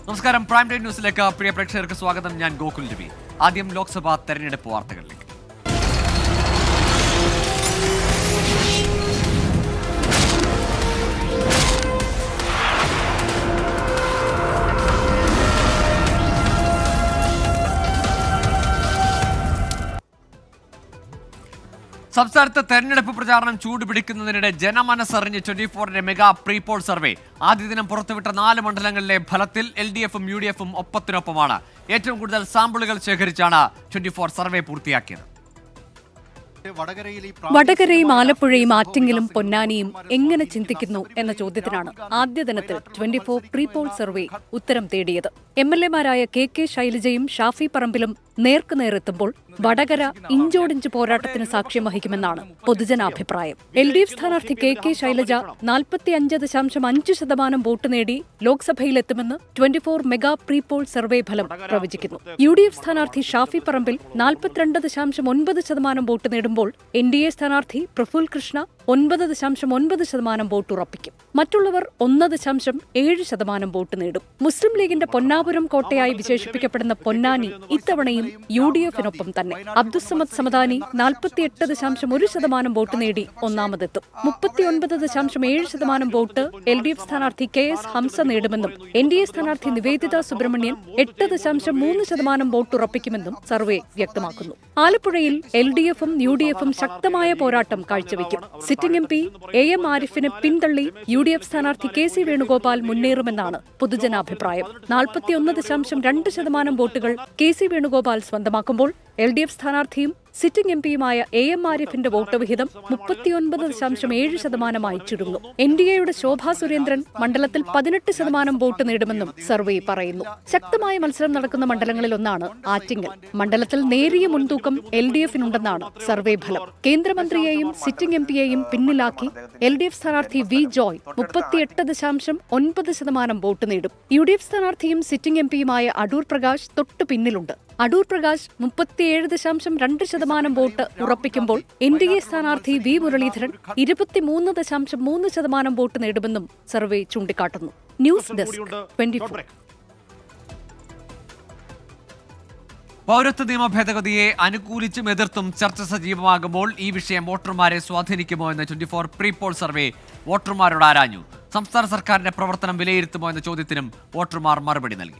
നമസ്കാരം prime time ന്യൂസിലേക്ക് പ്രിയ പ്രേക്ഷകർക്ക് സ്വാഗതം ഞാൻ ഗോകുൽ രവി ആദ്യം ലോക്സഭാ തെരഞ്ഞെടുപ്പ് വാർത്തകളിലേക്ക് സംസ്ഥാനത്ത് തെരഞ്ഞെടുപ്പ് പ്രചാരണം ചൂടുപിടിക്കുന്നതിനിടെ ജനമനസ്സറിഞ്ഞ് ട്വന്റി ഫോറിന്റെ മെഗാ പ്രീപോൾ സർവേ ആദ്യ ദിനം പുറത്തുവിട്ട നാല് മണ്ഡലങ്ങളിലെ ഫലത്തിൽ എൽ ഡി എഫും യു ഡി എഫും ഒപ്പത്തിനൊപ്പമാണ് ഏറ്റവും കൂടുതൽ സാമ്പിളുകൾ ശേഖരിച്ചാണ് ട്വന്റി ഫോർ സർവേ പൂർത്തിയാക്കിയത് വടകരയും ആലപ്പുഴയും ആറ്റിങ്ങലും പൊന്നാനിയും എങ്ങനെ ചിന്തിക്കുന്നു എന്ന ചോദ്യത്തിനാണ് ആദ്യ ദിനത്തിൽ ട്വന്റി ഫോർ പ്രീപോൾ സർവേ ഉത്തരം തേടിയത് എം എൽ എമാരായ കെ കെ ശൈലജയും ഷാഫി പറമ്പിലും നേർക്കുനേരെത്തുമ്പോൾ വടകര ഇഞ്ചോടിഞ്ച് പോരാട്ടത്തിന് സാക്ഷ്യം വഹിക്കുമെന്നാണ് പൊതുജനാഭിപ്രായം എൽ ഡി എഫ് സ്ഥാനാർത്ഥി കെ കെ ശൈലജ നാൽപ്പത്തിയഞ്ച് ദശാംശം അഞ്ച് ശതമാനം വോട്ട് നേടി ലോക്സഭയിലെത്തുമെന്ന് twenty four mega prepoll survey ഫലം പ്രവചിക്കുന്നു യു ഡി എഫ് സ്ഥാനാർത്ഥി ഷാഫി പറമ്പിൽ നാൽപ്പത്തിരണ്ട് ദശാംശം ഒൻപത് ശതമാനം വോട്ട് നേടുമ്പോൾ എൻ ഡി എ സ്ഥാനാർത്ഥി പ്രഫുൽ കൃഷ്ണ ഒൻപത് ദശാംശം ഒൻപത് ശതമാനം വോട്ട് ഉറപ്പിക്കും മറ്റുള്ളവർ ഒന്ന് ദശാംശം ഏഴ് ശതമാനം വോട്ട് നേടും മുസ്ലിം ലീഗിന്റെ പൊന്നാപുരം കോട്ടയായി വിശേഷിപ്പിക്കപ്പെടുന്ന പൊന്നാനി ഇത്തവണയും യു ഡി എഫിനൊപ്പം തന്നെ അബ്ദുസമദ് സമദാനി നാൽപ്പത്തിയെട്ട് ദശാംശം ഒരു ശതമാനം വോട്ട് നേടി ഒന്നാമതെത്തും മുപ്പത്തിയൊൻപത് ദശാംശം ഏഴ് ശതമാനം വോട്ട് എൽ ഡി എഫ് സ്ഥാനാർത്ഥി കെ എസ് ഹംസ നേടുമെന്നും എൻ ഡി എ സ്ഥാനാർത്ഥി നിവേദിത സുബ്രഹ്മണ്യൻ എട്ട് ദശാംശം മൂന്ന് ശതമാനം വോട്ട് ഉറപ്പിക്കുമെന്നും സർവേ വ്യക്തമാക്കുന്നു ആലപ്പുഴയിൽ എൽ ഡി എഫും യു ഡി എഫും ശക്തമായ പോരാട്ടം കാഴ്ചവെക്കും sitting M P A M ആരിഫിനെ പിന്തള്ളി യു ഡി എഫ് സ്ഥാനാർത്ഥി കെ സി വേണുഗോപാൽ മുന്നേറുമെന്നാണ് പൊതുജനാഭിപ്രായം നാൽപ്പത്തിയൊന്ന് ദശാംശം രണ്ട് ശതമാനം വോട്ടുകൾ കെ സി വേണുഗോപാൽ സ്വന്തമാക്കുമ്പോൾ എൽ ഡി എഫ് സ്ഥാനാർത്ഥിയും സിറ്റിംഗ് എം പിയുമായ എ എം ആരിഫിന്റെ വോട്ട് വിഹിതം മുപ്പത്തിയൊൻപത് ദശാംശം ഏഴ് ശതമാനമായി ചുരുങ്ങും എൻ ഡി എയുടെ ശോഭാ സുരേന്ദ്രൻ മണ്ഡലത്തിൽ പതിനെട്ട് ശതമാനം വോട്ട് നേടുമെന്നും സർവേ പറയുന്നു ശക്തമായ മത്സരം നടക്കുന്ന മണ്ഡലങ്ങളിലൊന്നാണ് ആറ്റിങ്ങൽ മണ്ഡലത്തിൽ നേരിയ മുൻതൂക്കം എൽ ഡി എഫിനുണ്ടെന്നാണ് സർവേ ഫലം കേന്ദ്രമന്ത്രിയെയും സിറ്റിംഗ് എം പിയെയും പിന്നിലാക്കി എൽ ഡി എഫ് സ്ഥാനാർത്ഥി വി ജോയ് മുപ്പത്തിയെട്ട് ദശാംശം ഒൻപത് ശതമാനം വോട്ട് നേടും യു ഡി എഫ് സ്ഥാനാർത്ഥിയും സിറ്റിംഗ് എം പിയുമായ അടൂർ പ്രകാശ് തൊട്ടു പിന്നിലുണ്ട് അടൂർ പ്രകാശ് മുപ്പത്തിയേഴ് ദശാംശം രണ്ട് ശതമാനം വോട്ട് ഉറപ്പിക്കുമ്പോൾ എൻ ഡി എ സ്ഥാനാർത്ഥി വി മുരളീധരൻ ഇരുപത്തിമൂന്ന് ദശാംശം മൂന്ന് ശതമാനം വോട്ട് നേടുമെന്നും സർവേ ചൂണ്ടിക്കാട്ടുന്നു ന്യൂസ് ഡെസ്ക് ട്വന്റി ഫോർ പൗരത്വ നിയമ ഭേദഗതിയെ അനുകൂലിച്ചും എതിർത്തും ചർച്ച സജീവമാകുമ്പോൾ ഈ വിഷയം വോട്ടർമാരെ സ്വാധീനിക്കുമോ എന്ന ട്വന്റി ഫോർ പ്രീപോൾ സർവേ വോട്ടർമാരോട് ആരാഞ്ഞു സംസ്ഥാന സർക്കാരിന്റെ പ്രവർത്തനം വിലയിരുത്തുമോ എന്ന ചോദ്യത്തിനും വോട്ടർമാർ മറുപടി നൽകി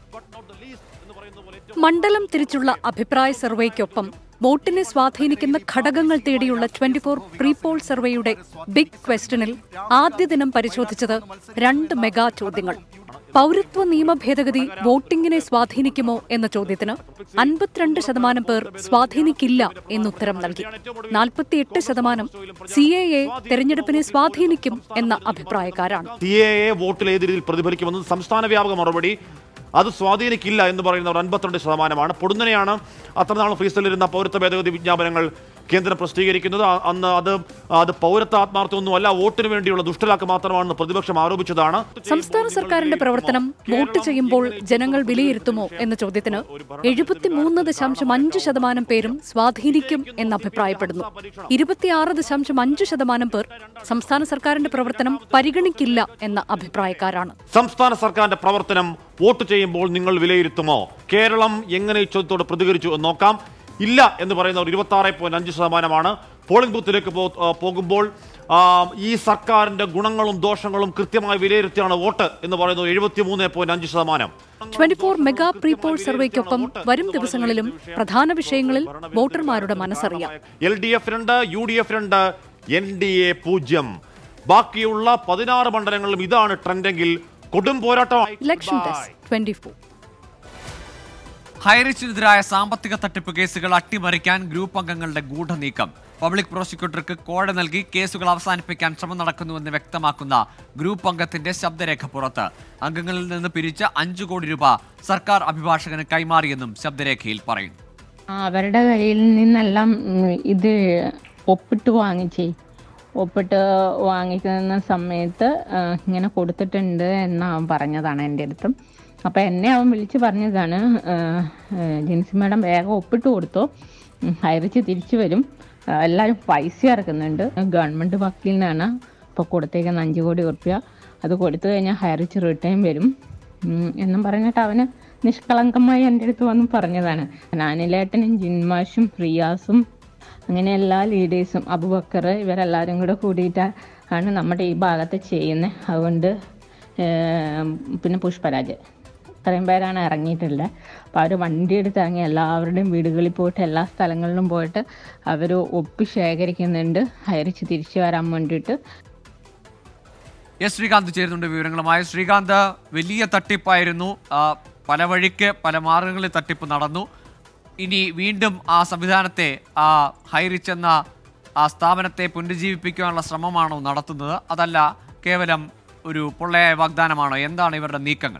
മണ്ഡലം തിരിച്ചുള്ള അഭിപ്രായ സർവേക്കൊപ്പം വോട്ടിനെ സ്വാധീനിക്കുന്ന ഘടകങ്ങൾ തേടിയുള്ള ട്വന്റി ഫോർ പ്രീപോൾ സർവേയുടെ ബിഗ് ക്വസ്റ്റനിൽ ആദ്യ ദിനം പരിശോധിച്ചത് രണ്ട് മെഗാ ചോദ്യങ്ങൾ പൗരത്വ നിയമ ഭേദഗതി വോട്ടിംഗിനെ സ്വാധീനിക്കുമോ എന്ന ചോദ്യത്തിന് അൻപത്തിരണ്ട് ശതമാനം പേർ സ്വാധീനിക്കില്ല എന്നുത്തരം നൽകി നാൽപ്പത്തിയെട്ട് ശതമാനം സി എ എ തെരഞ്ഞെടുപ്പിനെ സ്വാധീനിക്കും എന്ന അഭിപ്രായക്കാരാണ് സി എ എ വോട്ടിൽ ഏത് രീതിയിൽ പ്രതിഫലിക്കുമെന്ന് സംസ്ഥാന വ്യാപക മറുപടി അത് സ്വാധീനിക്കില്ല എന്ന് പറയുന്നവർ അൻപത്തിരണ്ട് ശതമാനമാണ് പൊടുന്നനെയാണ് അത്ര നാൾ ഫ്രീസലിരുന്ന പൗരത്വ ഭേദഗതി വിജ്ഞാപനങ്ങൾ കേന്ദ്രം പ്രസിദ്ധീകരിക്കുന്നത് അ- അന്ന് അത് അത് പൗരത്വ ആത്മാർത്ഥമൊന്നുമല്ല വോട്ടിന് വേണ്ടിയുള്ള ദുഷ്ടലാക്ക് മാത്രമാണെന്ന് പ്രതിപക്ഷം ആരോപിച്ചതാണ് സംസ്ഥാന സർക്കാരിന്റെ പ്രവർത്തനം വോട്ട് ചെയ്യുമ്പോൾ ജനങ്ങൾ വിലയിരുത്തുമോ എന്ന ചോദ്യത്തിന് എഴുപത്തിമൂന്ന് ദശാംശം അഞ്ച് ശതമാനം പേരും സ്വാധീനിക്കും എന്ന് അഭിപ്രായപ്പെടുന്നു ഇരുപത്തിയാറ് ദശാംശം അഞ്ച് ശതമാനം പേർ സംസ്ഥാന സർക്കാരിന്റെ പ്രവർത്തനം പരിഗണിക്കില്ല എന്ന അഭിപ്രായക്കാരാണ് സംസ്ഥാന സർക്കാരിന്റെ പ്രവർത്തനം വോട്ട് ചെയ്യുമ്പോൾ നിങ്ങൾ വിലയിരുത്തുമോ കേരളം എങ്ങനെ ഈ ചോദ്യത്തോട് പ്രതികരിച്ചു എന്ന് നോക്കാം ഇല്ല എന്ന് പറയുന്നവർ ഇരുപത്തി ആറ് പോയിന്റ് അഞ്ച് ശതമാനമാണ് പോളിംഗ് ബൂത്തിലേക്ക് പോ- ആ, പോകുമ്പോൾ ആ, ഈ സർക്കാരിന്റെ ഗുണങ്ങളും ദോഷങ്ങളും കൃത്യമായി വിലയിരുത്തിയാണ് വോട്ട് എന്ന് പറയുന്നത് എഴുപത്തി മൂന്ന് പോയിന്റ് അഞ്ച് ശതമാനം ട്വന്റി ഫോർ മെഗാ പ്രീപോൾ സർവേക്കൊപ്പം വരും ദിവസങ്ങളിലും പ്രധാന വിഷയങ്ങളിൽ വോട്ടർമാരുടെ മനസ്സറിയാം എൽ ഡി എഫ് രണ്ട് യു ഡി എഫ് രണ്ട് എൻ ഡി എ പൂജ്യം ബാക്കിയുള്ള പതിനാറ് മണ്ഡലങ്ങളിലും ഇതാണ് ട്രെൻഡെങ്കിൽ കൊടും പോരാട്ടം ഇലക്ഷൻ ഡെസ്ക് ട്വന്റി ഫോർ ഹൈറിച്ചിനെതിരായ സാമ്പത്തിക തട്ടിപ്പ് കേസുകൾ അട്ടിമറിക്കാൻ ഗ്രൂപ്പ് അംഗങ്ങളുടെ ഗൂഢനീക്കം പബ്ലിക് പ്രോസിക്യൂട്ടർക്ക് കോഴ നൽകി കേസുകൾ അവസാനിപ്പിക്കാൻ ശ്രമം നടക്കുന്നുവെന്ന് വ്യക്തമാക്കുന്ന ഗ്രൂപ്പ് അംഗത്തിന്റെ ശബ്ദരേഖ പുറത്ത് അംഗങ്ങളിൽ നിന്ന് പിരിച്ച അഞ്ചു കോടി രൂപ സർക്കാർ അഭിഭാഷകന് കൈമാറിയെന്നും ശബ്ദരേഖയിൽ പറയുന്നു ആ, അവരുടെ കയ്യിൽ നിന്നെല്ലാം ഉം, ഇത് ഒപ്പിട്ട് വാങ്ങിച്ചേ ഒപ്പിട്ട് വാങ്ങിക്കുന്ന സമയത്ത് ആ, ഇങ്ങനെ കൊടുത്തിട്ടുണ്ട് എന്ന് അവൻ പറഞ്ഞതാണ് എൻ്റെ അടുത്തും അപ്പം എന്നെ അവൻ വിളിച്ച് പറഞ്ഞതാണ് ആ, ആ, ജിൻസി മാഡം വേഗം ഒപ്പിട്ട് കൊടുത്തോ ഉം, അയറിച്ച് തിരിച്ചു വരും ആ, എല്ലാവരും പൈസ ഇറക്കുന്നുണ്ട് ഗവൺമെൻറ് വക്കീലിനാണ് ഇപ്പോൾ കൊടുത്തേക്കുന്ന അഞ്ച് കോടി ഉറുപ്പ്യ അത് കൊടുത്തു കഴിഞ്ഞാൽ ഹയറിച്ച് റിട്ടേൺ വരും ഉം, എന്നും പറഞ്ഞിട്ട് അവന് നിഷ്കളങ്കമായി എൻ്റെ അടുത്ത് വന്ന് പറഞ്ഞതാണ് നാനിലേട്ടനും ജിൻമാഷും റിയാസും അങ്ങനെ എല്ലാ ലീഡേഴ്സും അബുബക്കർ ഇവരെല്ലാവരും കൂടെ കൂടിയിട്ട് ആണ് നമ്മുടെ ഈ ഭാഗത്ത് ചെയ്യുന്നത് അതുകൊണ്ട് ഏം, പിന്നെ പുഷ്പരാജ് ഇത്രയും പേരാണ് ഇറങ്ങിയിട്ടുള്ളത് അപ്പോൾ അവർ വണ്ടി എടുത്ത് ഇറങ്ങി എല്ലാവരുടെയും വീടുകളിൽ പോയിട്ട് എല്ലാ സ്ഥലങ്ങളിലും പോയിട്ട് അവർ ഒപ്പ് ശേഖരിക്കുന്നുണ്ട് അയരിച്ച് തിരിച്ചു വരാൻ വേണ്ടിയിട്ട് എസ് ശ്രീകാന്ത് ചേരുന്നുണ്ട് വിവരങ്ങളുമായി ശ്രീകാന്ത് വലിയ തട്ടിപ്പായിരുന്നു ആ, പല വഴിക്ക് പല മാർഗങ്ങളിൽ തട്ടിപ്പ് നടന്നു ഇനി വീണ്ടും ആ സംവിധാനത്തെ ആ ഹൈറിച്ച് എന്ന ആ സ്ഥാപനത്തെ പുനരുജ്ജീവിപ്പിക്കാനുള്ള ശ്രമമാണോ നടത്തുന്നത് അതല്ല കേവലം ഒരു പൊള്ളയായ വാഗ്ദാനമാണോ എന്താണ് ഇവരുടെ നീക്കങ്ങൾ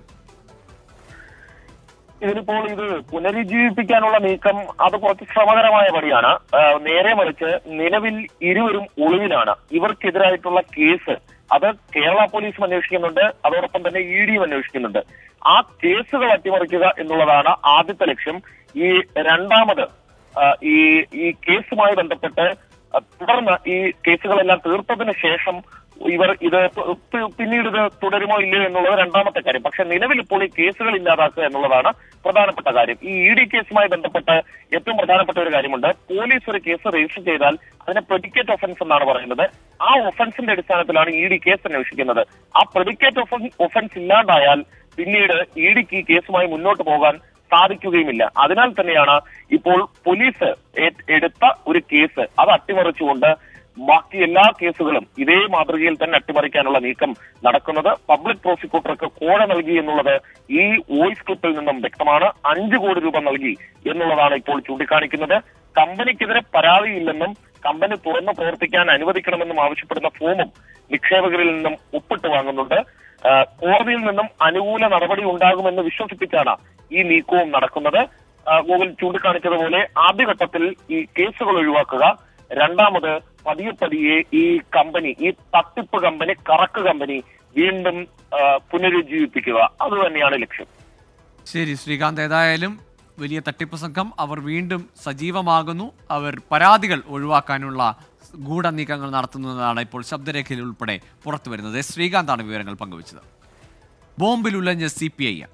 ഇതിനിപ്പോൾ ഇത് പുനരുജ്ജീവിപ്പിക്കാനുള്ള നീക്കം അത് കുറച്ച് ശ്രമകരമായ പടിയാണ് ആ, നേരെ മറിച്ച് നിലവിൽ ഇരുവരും ഒളിവിലാണ് ഇവർക്കെതിരായിട്ടുള്ള കേസ് അത് കേരള പോലീസും അന്വേഷിക്കുന്നുണ്ട് അതോടൊപ്പം തന്നെ ഇ ഡിയും അന്വേഷിക്കുന്നുണ്ട് ആ കേസുകൾ അട്ടിമറിക്കുക എന്നുള്ളതാണ് ആദ്യത്തെ ലക്ഷ്യം ഈ രണ്ടാമത് ആ, ഈ ഈ കേസുമായി ബന്ധപ്പെട്ട് ആ, തുടർന്ന് ഈ കേസുകളെല്ലാം തീർത്തതിന് ശേഷം ഇവർ ഇത് പ- പ- പിന്നീട് ഇത് തുടരുമോ ഇല്ലയോ എന്നുള്ളത് രണ്ടാമത്തെ കാര്യം പക്ഷെ നിലവിൽ ഇപ്പോൾ ഈ കേസുകൾ ഇല്ലാതാക്കുക എന്നുള്ളതാണ് പ്രധാനപ്പെട്ട കാര്യം ഈ ഇ ഡി കേസുമായി ബന്ധപ്പെട്ട് ഏറ്റവും പ്രധാനപ്പെട്ട ഒരു കാര്യമുണ്ട് പോലീസ് ഒരു കേസ് രജിസ്റ്റർ ചെയ്താൽ അതിനെ പ്രെഡിക്കേറ്റ് ഒഫൻസ് എന്നാണ് പറയുന്നത് ആ ഒഫൻസിന്റെ അടിസ്ഥാനത്തിലാണ് ഇ ഡി കേസ് അന്വേഷിക്കുന്നത് ആ പ്രെഡിക്കേറ്റ് ഒഫൻസ് ഇല്ലാണ്ടായാൽ പിന്നീട് ഇ ഡിക്ക് ഈ കേസുമായി മുന്നോട്ട് പോകാൻ സാധിക്കുകയുമില്ല അതിനാൽ തന്നെയാണ് ഇപ്പോൾ പോലീസ് ഏ- എടുത്ത ഒരു കേസ് അത് അട്ടിമറിച്ചുകൊണ്ട് ബാക്കി എല്ലാ കേസുകളും ഇതേ മാതൃകയിൽ തന്നെ അട്ടിമറിക്കാനുള്ള നീക്കം നടക്കുന്നത് പബ്ലിക് പ്രോസിക്യൂട്ടർക്ക് കോഴ നൽകി എന്നുള്ളത് ഈ വോയിസ് ക്ലിപ്പിൽ നിന്നും വ്യക്തമാണ് അഞ്ചു കോടി രൂപ നൽകി എന്നുള്ളതാണ് ഇപ്പോൾ ചൂണ്ടിക്കാണിക്കുന്നത് കമ്പനിക്കെതിരെ പരാതിയില്ലെന്നും കമ്പനി തുറന്ന് പ്രവർത്തിക്കാൻ അനുവദിക്കണമെന്നും ആവശ്യപ്പെടുന്ന ഫോമും നിക്ഷേപകരിൽ നിന്നും ഒപ്പിട്ട് വാങ്ങുന്നുണ്ട് ആ, കോടതിയിൽ നിന്നും അനുകൂല നടപടി ഉണ്ടാകുമെന്ന് വിശ്വസിപ്പിച്ചാണ് ഈ നീക്കവും നടക്കുന്നത് ആ, ഗോകുൽ ചൂണ്ടിക്കാണിച്ചതുപോലെ ആദ്യഘട്ടത്തിൽ ഈ കേസുകൾ ഒഴിവാക്കുക രണ്ടാമത് പതിയെ പതിയെ ഈ കമ്പനി ഈ തട്ടിപ്പ് കമ്പനി കറക്ക് കമ്പനി വീണ്ടും ആ, പുനരുജ്ജീവിപ്പിക്കുക അത് തന്നെയാണ് ലക്ഷ്യം ശരി ശ്രീകാന്ത് ഏതായാലും വലിയ തട്ടിപ്പ് സംഘം അവർ വീണ്ടും സജീവമാകുന്നു അവർ പരാതികൾ ഒഴിവാക്കാനുള്ള ഗൂഢനീക്കങ്ങൾ നടത്തുന്നതാണ് ഇപ്പോൾ ശബ്ദരേഖയിൽ ഉൾപ്പെടെ പുറത്തു വരുന്നത് എസ് ശ്രീകാന്താണ് വിവരങ്ങൾ പങ്കുവച്ചത് ബോംബിൽ ഉലഞ്ഞ C P I M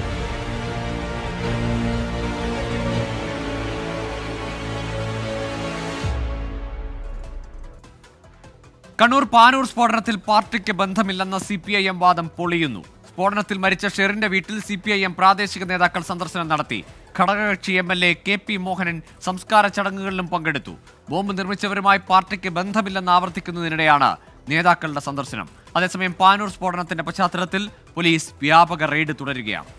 Kannur Panoor സ്ഫോടനത്തിൽ പാർട്ടിക്ക് ബന്ധമില്ലെന്ന സി പി ഐ എം വാദം പൊളിയുന്നു സ്ഫോടനത്തിൽ മരിച്ച ഷെറിന്റെ വീട്ടിൽ സി പി ഐ എം പ്രാദേശിക നേതാക്കൾ സന്ദർശനം നടത്തി ഘടകകക്ഷി M L A K P Mohanan സംസ്കാര ചടങ്ങുകളിലും പങ്കെടുത്തു ബോംബ് നിർമ്മിച്ചവരുമായി പാർട്ടിക്ക് ബന്ധമില്ലെന്ന് ആവർത്തിക്കുന്നതിനിടെയാണ് നേതാക്കളുടെ സന്ദർശനം അതേസമയം പാനൂർ സ്ഫോടനത്തിന്റെ പശ്ചാത്തലത്തിൽ പോലീസ് വ്യാപക റെയ്ഡ് തുടരുകയാണ്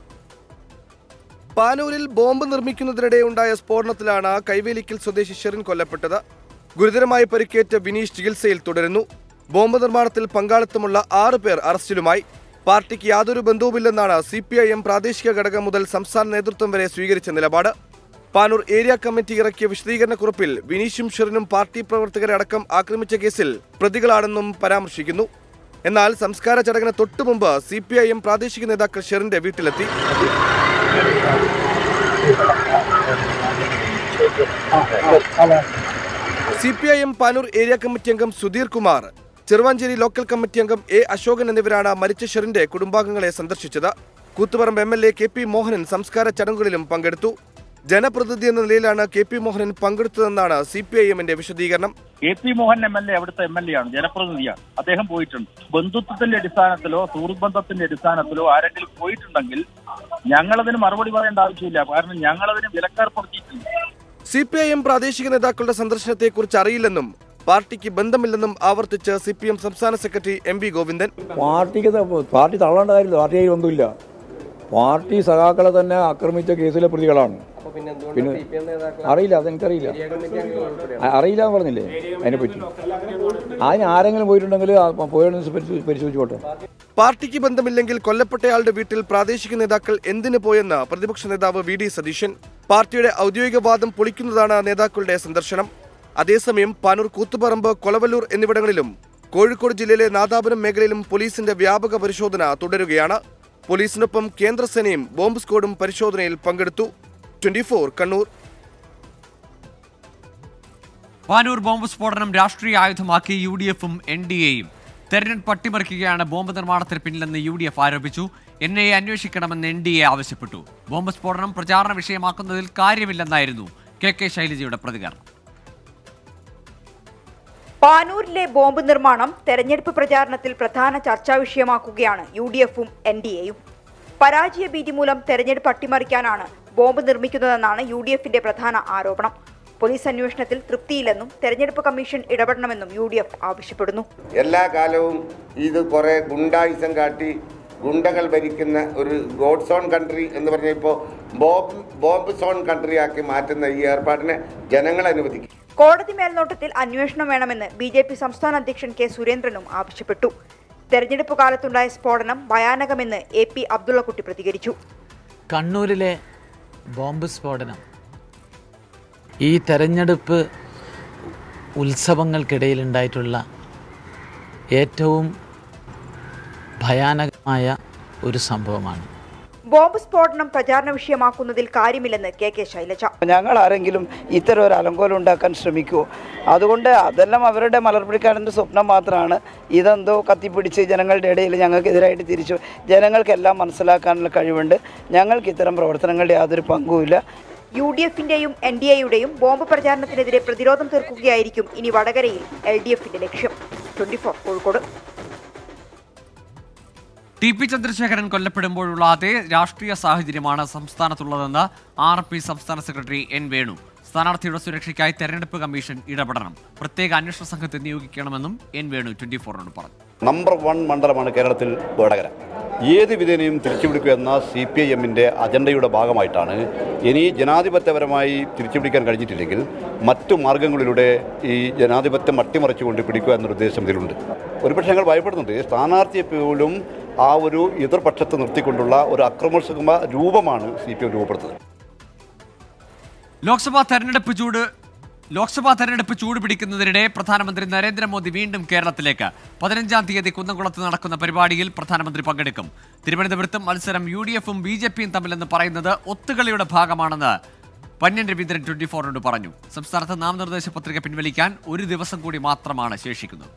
പാനൂരിൽ ബോംബ് നിർമ്മിക്കുന്നതിനിടെ ഉണ്ടായ സ്ഫോടനത്തിലാണ് കൈവേലിക്കൽ സ്വദേശി ഷെറിൻ കൊല്ലപ്പെട്ടത് ഗുരുതരമായി പരിക്കേറ്റ വിനീഷ് ചികിത്സയിൽ തുടരുന്നു ബോംബ് നിർമ്മാണത്തിൽ പങ്കാളിത്തമുള്ള ആറ് പേർ അറസ്റ്റിലുമായി പാർട്ടിക്ക് യാതൊരു ബന്ധവുമില്ലെന്നാണ് സി പി ഐ എം പ്രാദേശിക ഘടകം മുതൽ സംസ്ഥാന നേതൃത്വം വരെ സ്വീകരിച്ച നിലപാട് പാനൂർ ഏരിയ കമ്മിറ്റി ഇറക്കിയ വിശദീകരണ കുറിപ്പിൽ വിനീഷും ഷെറിനും പാർട്ടി പ്രവർത്തകരെ അടക്കം ആക്രമിച്ച കേസിൽ പ്രതികളാണെന്നും പരാമർശിക്കുന്നു എന്നാൽ സംസ്കാര ചടങ്ങിന് തൊട്ടു മുമ്പ് സി പി ഐ എം പ്രാദേശിക നേതാക്കൾ ഷെറിന്റെ വീട്ടിലെത്തി C P I M Panoor area committee അംഗം സുധീർ കുമാർ ചെറുവാഞ്ചേരി ലോക്കൽ കമ്മിറ്റി അംഗം എ അശോകൻ എന്നിവരാണ് മരിച്ച ഷെറിന്റെ കുടുംബാംഗങ്ങളെ സന്ദർശിച്ചത് Koothuparamba M L A K P Mohanan സംസ്കാര ചടങ്ങുകളിലും പങ്കെടുത്തു ജനപ്രതിനിധി എന്ന നിലയിലാണ് കെ പി മോഹനൻ പങ്കെടുത്തതെന്നാണ് സി പി ഐ എമ്മിന്റെ വിശദീകരണം K P Mohan M L A അവിടുത്തെ എം എൽ എ ആണ് ജനപ്രതിനിധിയാണ് അദ്ദേഹം പോയിട്ടുണ്ട് ബന്ധുത്വത്തിന്റെ അടിസ്ഥാനത്തിലോ സുഹൃത്ത് ബന്ധത്തിന്റെ അടിസ്ഥാനത്തിലോ ആരെങ്കിലും പോയിട്ടുണ്ടെങ്കിൽ ഞങ്ങളതിന് മറുപടി പറയേണ്ട ആവശ്യമില്ല കാരണം ഞങ്ങളതിന് വിലക്കേർപ്പെടുത്തിയിട്ടില്ല സി പി ഐ എം പ്രാദേശിക നേതാക്കളുടെ സന്ദർശനത്തെക്കുറിച്ച് അറിയില്ലെന്നും പാർട്ടിക്ക് ബന്ധമില്ലെന്നും ആവർത്തിച്ച് സി പി എം സംസ്ഥാന സെക്രട്ടറി എം വി ഗോവിന്ദൻ പാർട്ടിക്ക് ത- പാർട്ടി തള്ളേണ്ട കാര്യമില്ല പാർട്ടി കയ്യിൽ ഒന്നുമില്ല പാർട്ടി സഖാക്കളെ തന്നെ ആക്രമിച്ച കേസിലെ പ്രതികളാണ് പിന്നെ അറിയില്ല അതെനിക്കറിയില്ല അ- അറിയില്ല എന്ന് പറഞ്ഞില്ലേ അതിനെപ്പറ്റി അതിന് ആരെങ്കിലും പോയിട്ടുണ്ടെങ്കിൽ ആ പോയതെന്ന് പരിശോ- പരിശോധിച്ചോട്ടെ പാർട്ടിക്ക് ബന്ധമില്ലെങ്കിൽ കൊല്ലപ്പെട്ടയാളുടെ വീട്ടിൽ പ്രാദേശിക നേതാക്കൾ എന്തിനു പോയെന്ന് പ്രതിപക്ഷ നേതാവ് വി ഡി സതീശൻ പാർട്ടിയുടെ ഔദ്യോഗിക വാദം പൊളിക്കുന്നതാണ് നേതാക്കളുടെ സന്ദർശനം അതേസമയം പാനൂർ കൂത്തുപറമ്പ് കൊളവല്ലൂർ എന്നിവിടങ്ങളിലും കോഴിക്കോട് ജില്ലയിലെ നാദാപുരം മേഖലയിലും പോലീസിന്റെ വ്യാപക പരിശോധന തുടരുകയാണ് പോലീസിനൊപ്പം കേന്ദ്രസേനയും ബോംബ് സ്ക്വാഡും പരിശോധനയിൽ പങ്കെടുത്തു ട്വന്റി കണ്ണൂർ പാനൂർ ബോംബ് സ്ഫോടനം രാഷ്ട്രീയ ആയുധമാക്കി യു ഡി എഫും എൻ ഡി എയും തെരഞ്ഞെടുപ്പ് അട്ടിമറിക്കുകയാണ് ബോംബ് നിർമ്മാണത്തിന് പിന്നിലെന്ന് യു ഡി എഫ് ആരോപിച്ചു എൻ ഐ എ അന്വേഷിക്കണമെന്ന് എൻ ഡി എ ആവശ്യപ്പെട്ടു ബോംബ് സ്ഫോടനം പ്രചാരണ വിഷയമാക്കുന്നതിൽ കാര്യമില്ലെന്നായിരുന്നു കെ കെ ശൈലജയുടെ പ്രതികരണം പാനൂരിലെ ബോംബ് നിർമ്മാണം തെരഞ്ഞെടുപ്പ് പ്രചാരണത്തിൽ പ്രധാന ചർച്ചാ വിഷയമാക്കുകയാണ് യു ഡി എഫും എൻ ഡി എയും പരാജയ ഭീതി മൂലം തെരഞ്ഞെടുപ്പ് അട്ടിമറിക്കാനാണ് ബോംബ് നിർമ്മിക്കുന്നതെന്നാണ് യു ഡി എഫിന്റെ പ്രധാന ആരോപണം പോലീസ് അന്വേഷണത്തിൽ തൃപ്തിയില്ലെന്നും തെരഞ്ഞെടുപ്പ് കമ്മീഷൻ ഇടപെടണമെന്നും യു ഡി എഫ് ആവശ്യപ്പെടുന്നു എല്ലാ കാലവും ഇത് കുറേ ഗുണ്ടായുസം കാട്ടി ഗുണ്ടകൾ ഭരിക്കുന്ന ഒരു ഗോഡ് സോൺ കൺട്രി എന്ന് പറഞ്ഞാൽ ഇപ്പോൾ ബോംബ് ബോംബ് സോൺ കൺട്രി ആക്കി മാറ്റുന്ന ഈ ഏർപ്പാടിനെ ജനങ്ങൾ അനുവദിക്കും കോടതി മേൽനോട്ടത്തിൽ അന്വേഷണം വേണമെന്ന് ബി ജെ പി സംസ്ഥാന അധ്യക്ഷൻ കെ സുരേന്ദ്രനും ആവശ്യപ്പെട്ടു തെരഞ്ഞെടുപ്പ് കാലത്തുണ്ടായ സ്ഫോടനം ഭയാനകമെന്ന് എ പി അബ്ദുള്ളക്കുട്ടി പ്രതികരിച്ചു കണ്ണൂരിലെ ബോംബ് സ്ഫോടനം ഈ തെരഞ്ഞെടുപ്പ് ഉത്സവങ്ങൾക്കിടയിലുണ്ടായിട്ടുള്ള ഏറ്റവും ഭയാനകമായ ഒരു സംഭവമാണ് ബോംബ് സ്ഫോടനം പ്രചാരണ വിഷയമാക്കുന്നതിൽ കാര്യമില്ലെന്ന് കെ കെ ശൈലജ ഞങ്ങൾ ആരെങ്കിലും ഇത്തരം ഒരു അലങ്കോലം ഉണ്ടാക്കാൻ ശ്രമിക്കുമോ അതുകൊണ്ട് അതെല്ലാം അവരുടെ മലർപ്പിടിക്കാരൻ്റെ സ്വപ്നം മാത്രമാണ് ഇതെന്തോ കത്തിപ്പിടിച്ച് ജനങ്ങളുടെ ഇടയിൽ ഞങ്ങൾക്കെതിരായിട്ട് തിരിച്ചു ജനങ്ങൾക്കെല്ലാം മനസ്സിലാക്കാനുള്ള കഴിവുണ്ട് ഞങ്ങൾക്ക് ഇത്തരം പ്രവർത്തനങ്ങളുടെ യാതൊരു പങ്കുമില്ല യു ഡി എഫിന്റെയും എൻ ഡി എയുടെയും ബോംബ് പ്രചാരണത്തിനെതിരെ പ്രതിരോധം തീർക്കുകയായിരിക്കും ഇനി വടകരയിൽ എൽ ഡി എഫിന്റെ ലക്ഷ്യം twenty four Kozhikode T P Chandrasekharan കൊല്ലപ്പെടുമ്പോഴുള്ള അതേ രാഷ്ട്രീയ സാഹചര്യമാണ് സംസ്ഥാനത്തുള്ളതെന്ന് ആർ പി സംസ്ഥാന സെക്രട്ടറി എൻ വേണു സ്ഥാനാർത്ഥിയുടെ സുരക്ഷയ്ക്കായി തെരഞ്ഞെടുപ്പ് കമ്മീഷൻ ഇടപെടണം പ്രത്യേക അന്വേഷണ സംഘത്തെ നിയോഗിക്കണമെന്നും എൻ വേണു ട്വന്റി ഫോറിനോട് പറഞ്ഞു നമ്പർ വൺ മണ്ഡലമാണ് കേരളത്തിൽ വടകര ഏത് വിധേനയും തിരിച്ചുപിടിക്കുക എന്ന സി പി ഐ എമ്മിൻ്റെ അജണ്ടയുടെ ഭാഗമായിട്ടാണ് ഇനി ജനാധിപത്യപരമായി തിരിച്ചുപിടിക്കാൻ കഴിഞ്ഞിട്ടില്ലെങ്കിൽ മറ്റു മാർഗങ്ങളിലൂടെ ഈ ജനാധിപത്യം അട്ടിമറിച്ചുകൊണ്ട് പിടിക്കുക എന്നൊരു ഉദ്ദേശം ഇതിലുണ്ട് ഒരുപക്ഷെ ഞങ്ങൾ ഭയപ്പെടുന്നുണ്ട് സ്ഥാനാർത്ഥിയെ പോലും ആ ഒരു എതിർപക്ഷത്ത് നിർത്തിക്കൊണ്ടുള്ള ഒരു അക്രമോത്സുക രൂപമാണ് സി പി എം രൂപപ്പെടുത്തുന്നത് ലോക്സഭാ തെരഞ്ഞെടുപ്പ് ചൂട് ലോക്സഭാ തെരഞ്ഞെടുപ്പ് ചൂട് പിടിക്കുന്നതിനിടെ പ്രധാനമന്ത്രി നരേന്ദ്രമോദി വീണ്ടും കേരളത്തിലേക്ക് പതിനഞ്ചാം തീയതി കുന്നംകുളത്ത് നടക്കുന്ന പരിപാടിയിൽ പ്രധാനമന്ത്രി പങ്കെടുക്കും തിരുവനന്തപുരത്തും മത്സരം യു ഡി എഫും ബി ജെ പിയും തമ്മിലെന്ന് പറയുന്നത് ഒത്തുകളിയുടെ ഭാഗമാണെന്ന് പന്യൻ രവീന്ദ്രൻ ട്വന്റി ഫോറിനോട് പറഞ്ഞു സംസ്ഥാനത്ത് നാമനിർദ്ദേശ പത്രിക പിൻവലിക്കാൻ ഒരു ദിവസം കൂടി മാത്രമാണ് ശേഷിക്കുന്നത്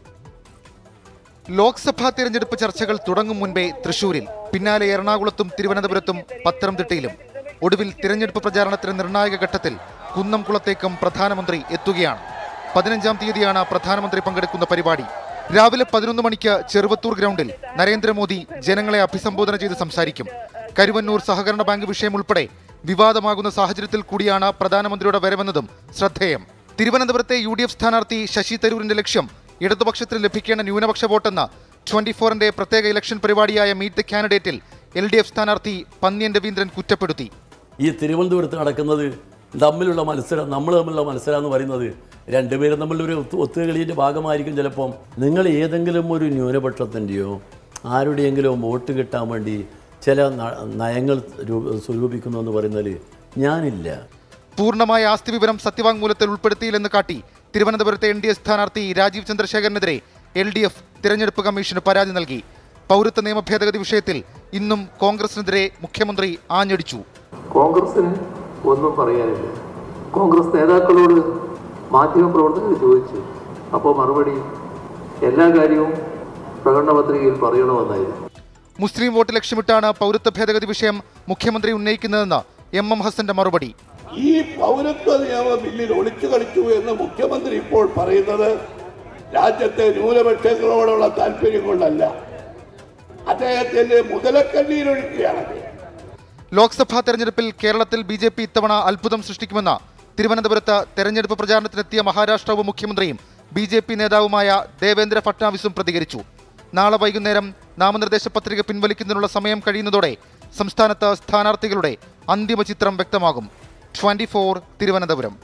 ലോക്സഭാ തിരഞ്ഞെടുപ്പ് ചർച്ചകൾ തുടങ്ങും മുൻപേ തൃശൂരിൽ പിന്നാലെ എറണാകുളത്തും തിരുവനന്തപുരത്തും പത്തനംതിട്ടയിലും ഒടുവിൽ തിരഞ്ഞെടുപ്പ് പ്രചാരണത്തിന് നിർണായക ഘട്ടത്തിൽ കുന്നംകുളത്തേക്കും പ്രധാനമന്ത്രി എത്തുകയാണ് പതിനഞ്ചാം തീയതിയാണ് പ്രധാനമന്ത്രി പങ്കെടുക്കുന്ന പരിപാടി രാവിലെ പതിനൊന്ന് മണിക്ക് ചെറുവത്തൂർ ഗ്രൗണ്ടിൽ നരേന്ദ്രമോദി ജനങ്ങളെ അഭിസംബോധന ചെയ്ത് സംസാരിക്കും കരുവന്നൂർ സഹകരണ ബാങ്ക് വിഷയം ഉൾപ്പെടെ വിവാദമാകുന്ന സാഹചര്യത്തിൽ കൂടിയാണ് പ്രധാനമന്ത്രിയുടെ വരവെന്നതും ശ്രദ്ധേയം തിരുവനന്തപുരത്തെ യു ഡി എഫ് സ്ഥാനാർത്ഥി ശശി തരൂരിന്റെ ലക്ഷ്യം ഇടതുപക്ഷത്തിന് ലഭിക്കേണ്ട ന്യൂനപക്ഷ വോട്ടെന്ന് ട്വന്റി ഫോറിന്റെ പ്രത്യേക ഇലക്ഷൻ പരിപാടിയായ മീറ്റ് ദ കാൻഡിഡേറ്റിൽ എൽ ഡി എഫ് സ്ഥാനാർത്ഥി പന്ന്യൻ രവീന്ദ്രൻ കുറ്റപ്പെടുത്തി ഈ തിരുവനന്തപുരത്ത് നടക്കുന്നത് തമ്മിലുള്ള മത്സരം നമ്മൾ തമ്മിലുള്ള മത്സരം എന്ന് പറയുന്നത് രണ്ടുപേരും തമ്മിലൊരു ഒത്തു ഒത്തുകളിയുടെ ഭാഗമായിരിക്കും ചിലപ്പം നിങ്ങൾ ഏതെങ്കിലും ഒരു ന്യൂനപക്ഷത്തിൻ്റെയോ ആരുടെയെങ്കിലും വോട്ട് കിട്ടാൻ വേണ്ടി ചില ന- നയങ്ങൾ രൂപ- സ്വരൂപിക്കുന്നു എന്ന് പറയുന്നതിൽ ഞാനില്ല പൂർണ്ണമായ ആസ്തി വിവരം സത്യവാങ്മൂലത്തിൽ ഉൾപ്പെടുത്തിയില്ലെന്ന് കാട്ടി തിരുവനന്തപുരത്തെ എൻ ഡി എ സ്ഥാനാർത്ഥി രാജീവ് ചന്ദ്രശേഖരനെതിരെ എൽ ഡി എഫ് തിരഞ്ഞെടുപ്പ് കമ്മീഷന് പരാതി നൽകി പൗരത്വ നിയമ ഭേദഗതി വിഷയത്തിൽ ഇന്നും കോൺഗ്രസിനെതിരെ മുഖ്യമന്ത്രി ആഞ്ഞടിച്ചു കോൺഗ്രസിന് ഒന്നും പറയാനില്ല കോൺഗ്രസ് നേതാക്കളോട് മാധ്യമപ്രവർത്തകർ ചോദിച്ചു അപ്പോൾ മറുപടി എല്ലാ കാര്യവും പ്രകടന പത്രികയിൽ പറയണമെന്നായിരുന്നു മുസ്ലിം വോട്ട് ലക്ഷ്യമിട്ടാണ് പൗരത്വ ഭേദഗതി വിഷയം മുഖ്യമന്ത്രി ഉന്നയിക്കുന്നതെന്ന് എം എം ഹസന്റെ മറുപടി ഈ പൗരത്വ നിയമ ബില്ലിൽ ഒളിച്ചു കളിച്ചു എന്ന് മുഖ്യമന്ത്രി ഇപ്പോൾ പറയുന്നത് രാജ്യത്തെ ന്യൂനപക്ഷങ്ങളോടുള്ള താല്പര്യം കൊണ്ടല്ല അദ്ദേഹത്തിന്റെ മുതലക്കണ്ണീരൊഴുക്കുകയാണ് അദ്ദേഹം ലോക്സഭാ തെരഞ്ഞെടുപ്പിൽ കേരളത്തിൽ ബി ജെ പി ഇത്തവണ അത്ഭുതം സൃഷ്ടിക്കുമെന്ന് തിരുവനന്തപുരത്ത് തെരഞ്ഞെടുപ്പ് പ്രചാരണത്തിനെത്തിയ മഹാരാഷ്ട്ര ഉപമുഖ്യമന്ത്രിയും ബി ജെ പി നേതാവുമായ ദേവേന്ദ്ര ഫട്നാവിസും പ്രതികരിച്ചു നാളെ വൈകുന്നേരം നാമനിർദ്ദേശ പത്രിക പിൻവലിക്കുന്നതിനുള്ള സമയം കഴിയുന്നതോടെ സംസ്ഥാനത്ത് സ്ഥാനാർത്ഥികളുടെ അന്തിമ ചിത്രം വ്യക്തമാകും ട്വന്റി തിരുവനന്തപുരം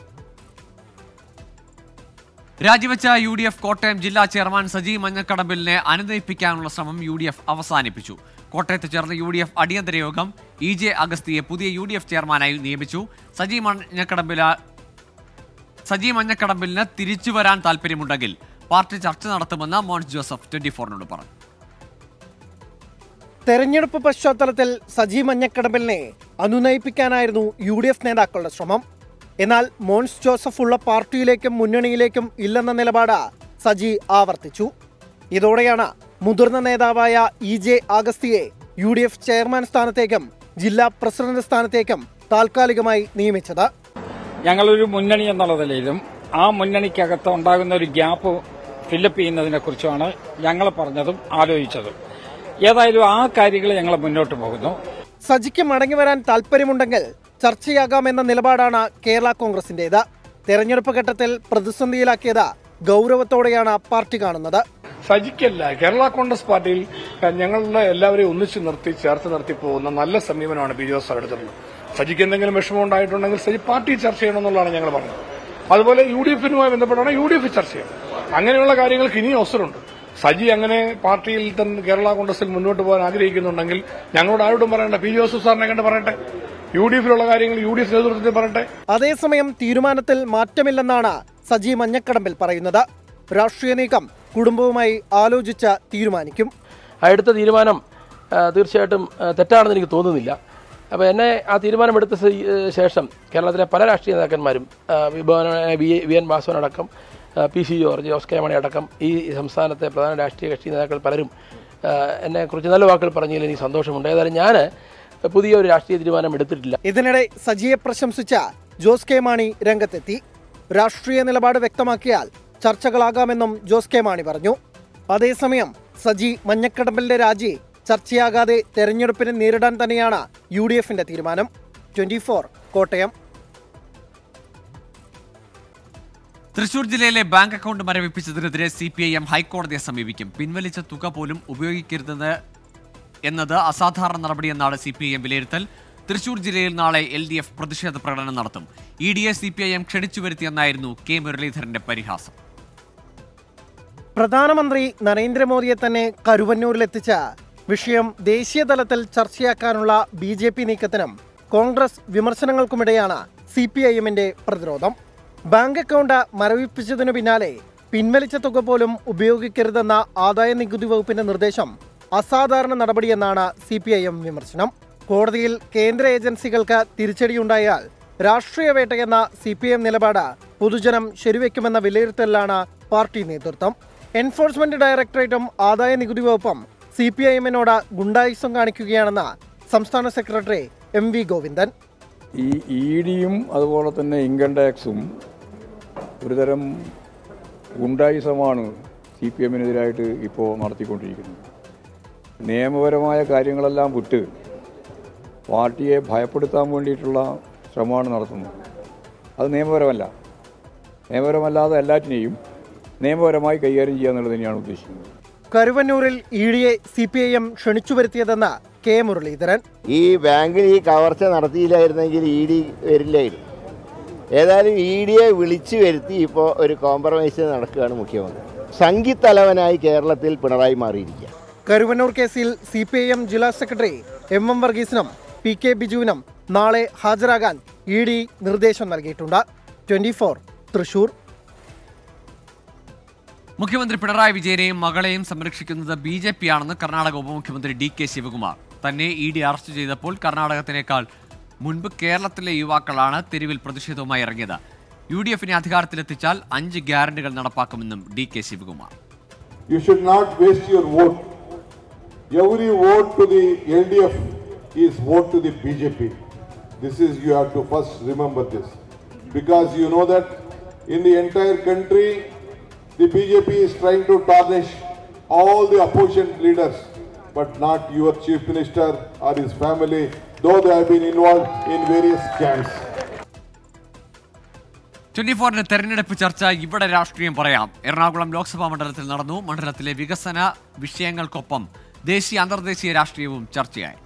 രാജിവെച്ച യു ഡി എഫ് കോട്ടയം ജില്ലാ ചെയർമാൻ സജി മഞ്ഞക്കടമ്പിലിനെ അനുനയിപ്പിക്കാനുള്ള ശ്രമം യു ഡി എഫ് അവസാനിപ്പിച്ചു കോട്ടയത്ത് ചേർന്ന യു ഡി എഫ് അടിയന്തര യോഗം ഇ ജെ അഗസ്തിയെ പുതിയ യു ഡി എഫ് ചെയർമാനായി നിയമിച്ചു സജി മഞ്ഞക്കടമ്പില സജി മഞ്ഞക്കടമ്പിലിന് തിരിച്ചു വരാൻ താല്പര്യമുണ്ടെങ്കിൽ പാർട്ടി ചർച്ച നടത്തുമെന്ന് മോൻസ് ജോസഫ് ട്വന്റി ഫോറിനോട് പറഞ്ഞു തെരഞ്ഞെടുപ്പ് പശ്ചാത്തലത്തിൽ സജി മഞ്ഞക്കടമ്പലിനെ അനുനയിപ്പിക്കാനായിരുന്നു യു ഡി എഫ് നേതാക്കളുടെ ശ്രമം എന്നാൽ മോൻസ് ജോസഫ് ഉള്ള പാർട്ടിയിലേക്കും മുന്നണിയിലേക്കും ഇല്ലെന്ന നിലപാട് സജി ആവർത്തിച്ചു ഇതോടെയാണ് മുതിർന്ന നേതാവായ ഇ ജെ ആഗസ്തിയെ യു ഡി എഫ് ചെയർമാൻ സ്ഥാനത്തേക്കും ജില്ലാ പ്രസിഡന്റ് സ്ഥാനത്തേക്കും താൽക്കാലികമായി നിയമിച്ചത് ഞങ്ങളൊരു മുന്നണി എന്നുള്ള നിലയിലും ആ മുന്നണിക്കകത്ത് ഉണ്ടാകുന്ന ഒരു ഗ്യാപ്പ് ഫില്ലപ്പ് ചെയ്യുന്നതിനെ കുറിച്ചുമാണ് ഞങ്ങൾ പറഞ്ഞതും ആലോചിച്ചതും ഏതായാലും ആ കാര്യങ്ങൾ ഞങ്ങൾ മുന്നോട്ട് പോകുന്നു സജിക്ക് മടങ്ങിവരാൻ താൽപ്പര്യമുണ്ടെങ്കിൽ ചർച്ചയാകാമെന്ന നിലപാടാണ് കേരള കോൺഗ്രസിന്റേത് തെരഞ്ഞെടുപ്പ് ഘട്ടത്തിൽ പ്രതിസന്ധിയിലാക്കിയത് ഗൗരവത്തോടെയാണ് പാർട്ടി കാണുന്നത് സജിക്കല്ല കേരള കോൺഗ്രസ് പാർട്ടിയിൽ അഹ്, ഞങ്ങളുടെ എല്ലാവരെയും ഒന്നിച്ചു നിർത്തി ചേർത്ത് നിർത്തി പോകുന്ന നല്ല സമീപനമാണ് ബി ജോസ് എടുത്തിട്ടുള്ളത് സജിക്ക് എന്തെങ്കിലും വിഷമം ഉണ്ടായിട്ടുണ്ടെങ്കിൽ സജി പാർട്ടി ചർച്ച ചെയ്യണമെന്നുള്ളതാണ് ഞങ്ങൾ പറഞ്ഞത് അതുപോലെ യു ഡി എഫിനുമായി ബന്ധപ്പെട്ടാണ് യു ഡി എഫ് ചർച്ച ചെയ്യണം അങ്ങനെയുള്ള കാര്യങ്ങൾക്ക് ഇനിയും അവസരമുണ്ട് സജി അങ്ങനെ പാർട്ടിയിൽ തന്നെ കേരള കോൺഗ്രസിൽ മുന്നോട്ട് പോകാൻ ആഗ്രഹിക്കുന്നുണ്ടെങ്കിൽ ഞങ്ങളോട് ആരോടും പറയണ്ട പി ജോസഫ് സാറിനെ കണ്ട് പറയട്ടെ യു ഡി എഫിലുള്ള കാര്യങ്ങൾ യു ഡി എഫ് നേതൃത്വത്തിൽ പറയട്ടെ അതേസമയം തീരുമാനത്തിൽ മാറ്റമില്ലെന്നാണ് സജി മഞ്ഞക്കടമ്പിൽ പറയുന്നത് രാഷ്ട്രീയ നീക്കം കുടുംബവുമായി ആലോചിച്ച് തീരുമാനിക്കും ആ എടുത്ത തീരുമാനം ആ, തീർച്ചയായിട്ടും ആ, തെറ്റാണെന്ന് എനിക്ക് തോന്നുന്നില്ല അപ്പോൾ എന്നെ ആ തീരുമാനമെടുത്ത സ- ഏ, ശേഷം കേരളത്തിലെ പല രാഷ്ട്രീയ നേതാക്കന്മാരും ആ, വിഭവനായ വി വി എൻ വാസവൻ അടക്കം ആ, P C George Jose K Mani അടക്കം ഈ സംസ്ഥാനത്തെ പ്രധാന രാഷ്ട്രീയ കക്ഷി നേതാക്കൾ പലരും ആ, എന്നെക്കുറിച്ച് നല്ല വാക്കുകൾ പറഞ്ഞതിൽ എനിക്ക് സന്തോഷമുണ്ട് ഏതായാലും ഞാൻ പുതിയ ഒരു രാഷ്ട്രീയ തീരുമാനം എടുത്തിട്ടില്ല ഇതിനിടെ സജിയെ പ്രശംസിച്ച ജോസ് കെ മാണി രംഗത്തെത്തി രാഷ്ട്രീയ നിലപാട് വ്യക്തമാക്കിയാൽ ചർച്ചകളാകാമെന്നും ജോസ് കെ മാണി പറഞ്ഞു അതേസമയം സജി മഞ്ഞക്കടമ്പലിന്റെ രാജി ചർച്ചയാകാതെ തെരഞ്ഞെടുപ്പിനെ നേരിടാൻ തന്നെയാണ് യു ഡി എഫിന്റെ തീരുമാനം ട്വന്റി ഫോർ കോട്ടയം തൃശൂർ ജില്ലയിലെ ബാങ്ക് അക്കൗണ്ട് മരവിപ്പിച്ചതിനെതിരെ സി പി ഐ എം ഹൈക്കോടതിയെ സമീപിക്കും പിൻവലിച്ച തുക പോലും ഉപയോഗിക്കരുതെന്ന് എന്നത് അസാധാരണ നടപടിയെന്നാണ് സി പി ഐ എം വിലയിരുത്തൽ തൃശൂർ ജില്ലയിൽ നാളെ എൽ ഡി എഫ് പ്രതിഷേധ പ്രകടനം നടത്തും ഇ ഡി എ സി പി ഐ എം ക്ഷണിച്ചു വരുത്തിയെന്നായിരുന്നു കെ മുരളീധരന്റെ പരിഹാസം പ്രധാനമന്ത്രി നരേന്ദ്രമോദിയെ തന്നെ കരുവന്നൂരിലെത്തിച്ച വിഷയം ദേശീയ തലത്തിൽ ചർച്ചയാക്കാനുള്ള ബി ജെ പി നീക്കത്തിനും കോൺഗ്രസ് വിമർശനങ്ങൾക്കുമിടെയാണ് സി പി ഐ എമ്മിന്റെ പ്രതിരോധം ബാങ്ക് അക്കൗണ്ട് മരവിപ്പിച്ചതിനു പിന്നാലെ പിൻവലിച്ച തുക പോലും ഉപയോഗിക്കരുതെന്ന ആദായ നികുതി വകുപ്പിന്റെ നിർദ്ദേശം അസാധാരണ നടപടിയെന്നാണ് സി പി ഐ എം വിമർശനം കോടതിയിൽ കേന്ദ്ര ഏജൻസികൾക്ക് തിരിച്ചടിയുണ്ടായാൽ രാഷ്ട്രീയ വേട്ടയെന്ന സി പി എം നിലപാട് പൊതുജനം ശരിവെക്കുമെന്ന വിലയിരുത്തലിലാണ് പാർട്ടി നേതൃത്വം എൻഫോഴ്സ്മെന്റ് ഡയറക്ടറേറ്റും ആദായ നികുതി വകുപ്പും സി പി ഐ എമ്മിനോട് ഗുണ്ടായുസം കാണിക്കുകയാണെന്ന് സംസ്ഥാന സെക്രട്ടറി എം വി ഗോവിന്ദൻ ഈ ഇ ഡിയും അതുപോലെ തന്നെ ഇൻകം ടാക്സും ഒരുതരം ഗുണ്ടായുസമാണ് സി പി എമ്മിനെതിരായിട്ട് ഇപ്പോൾ നടത്തിക്കൊണ്ടിരിക്കുന്നത് നിയമപരമായ കാര്യങ്ങളെല്ലാം വിട്ട് പാർട്ടിയെ ഭയപ്പെടുത്താൻ വേണ്ടിയിട്ടുള്ള ശ്രമമാണ് നടത്തുന്നത് അത് നിയമപരമല്ല നിയമപരമല്ലാതെ എല്ലാറ്റിനെയും നിയമപരമായി കൈകാര്യം ചെയ്യുക എന്നുള്ളത് തന്നെയാണ് ഉദ്ദേശിക്കുന്നത് കരുവന്നൂരിൽ ഇ ഡിയെ സി പി ഐ എം ക്ഷണിച്ചു വരുത്തിയതെന്ന് കെ മുരളീധരൻ ഈ ബാങ്കിൽ ഈ കവർച്ച നടത്തിയില്ലായിരുന്നെങ്കിൽ ഇ ഡി വരില്ലായിരുന്നു ഏതായാലും ഇ ഡിയെ വിളിച്ചു വരുത്തി ഇപ്പോൾ ഒരു കോംപ്രമൈസ് നടക്കുകയാണ് മുഖ്യമന്ത്രി സംഘിത്തലവനായി കേരളത്തിൽ പിണറായി മാറിയിരിക്കുക കരുവന്നൂർ കേസിൽ സി പി ഐ എം ജില്ലാ സെക്രട്ടറി എം എം വർഗീസിനും പി കെ ബിജുവിനും നാളെ ഹാജരാകാൻ ഇ ഡി നിർദ്ദേശം നൽകിയിട്ടുണ്ട് ട്വന്റി ഫോർ തൃശൂർ മുഖ്യമന്ത്രി പിണറായി വിജയനെയും മകളെയും സംരക്ഷിക്കുന്നത് ബി ജെ പി ആണെന്ന് കർണാടക ഉപമുഖ്യമന്ത്രി ഡി കെ ശിവകുമാർ തന്നെ ഇ ഡി അറസ്റ്റ് ചെയ്തപ്പോൾ കർണാടകത്തിനേക്കാൾ മുൻപ് കേരളത്തിലെ യുവാക്കളാണ് തെരുവിൽ പ്രതിഷേധവുമായി ഇറങ്ങിയത് യു ഡി എഫിനെ അധികാരത്തിലെത്തിച്ചാൽ അഞ്ച് ഗ്യാരണ്ടികൾ നടപ്പാക്കുമെന്നും D K Shivakumar You should not waste your vote. Every vote to the LDF is vote to the BJP. This is, you have to first remember this. Because you know that in the entire country, the BJP is trying to tarnish all the opposition leaders, but not your chief minister or his family, though they have been involved in various scams. Twenty ഫോറിന്റെ തെരഞ്ഞെടുപ്പ് ചർച്ച ഇവിടെ രാഷ്ട്രീയം പറയാം എറണാകുളം ലോക്സഭാ മണ്ഡലത്തിൽ നടന്നു മണ്ഡലത്തിലെ വികസന വിഷയങ്ങൾക്കൊപ്പം ദേശീയ അന്തർദേശീയ രാഷ്ട്രീയവും ചർച്ചയായി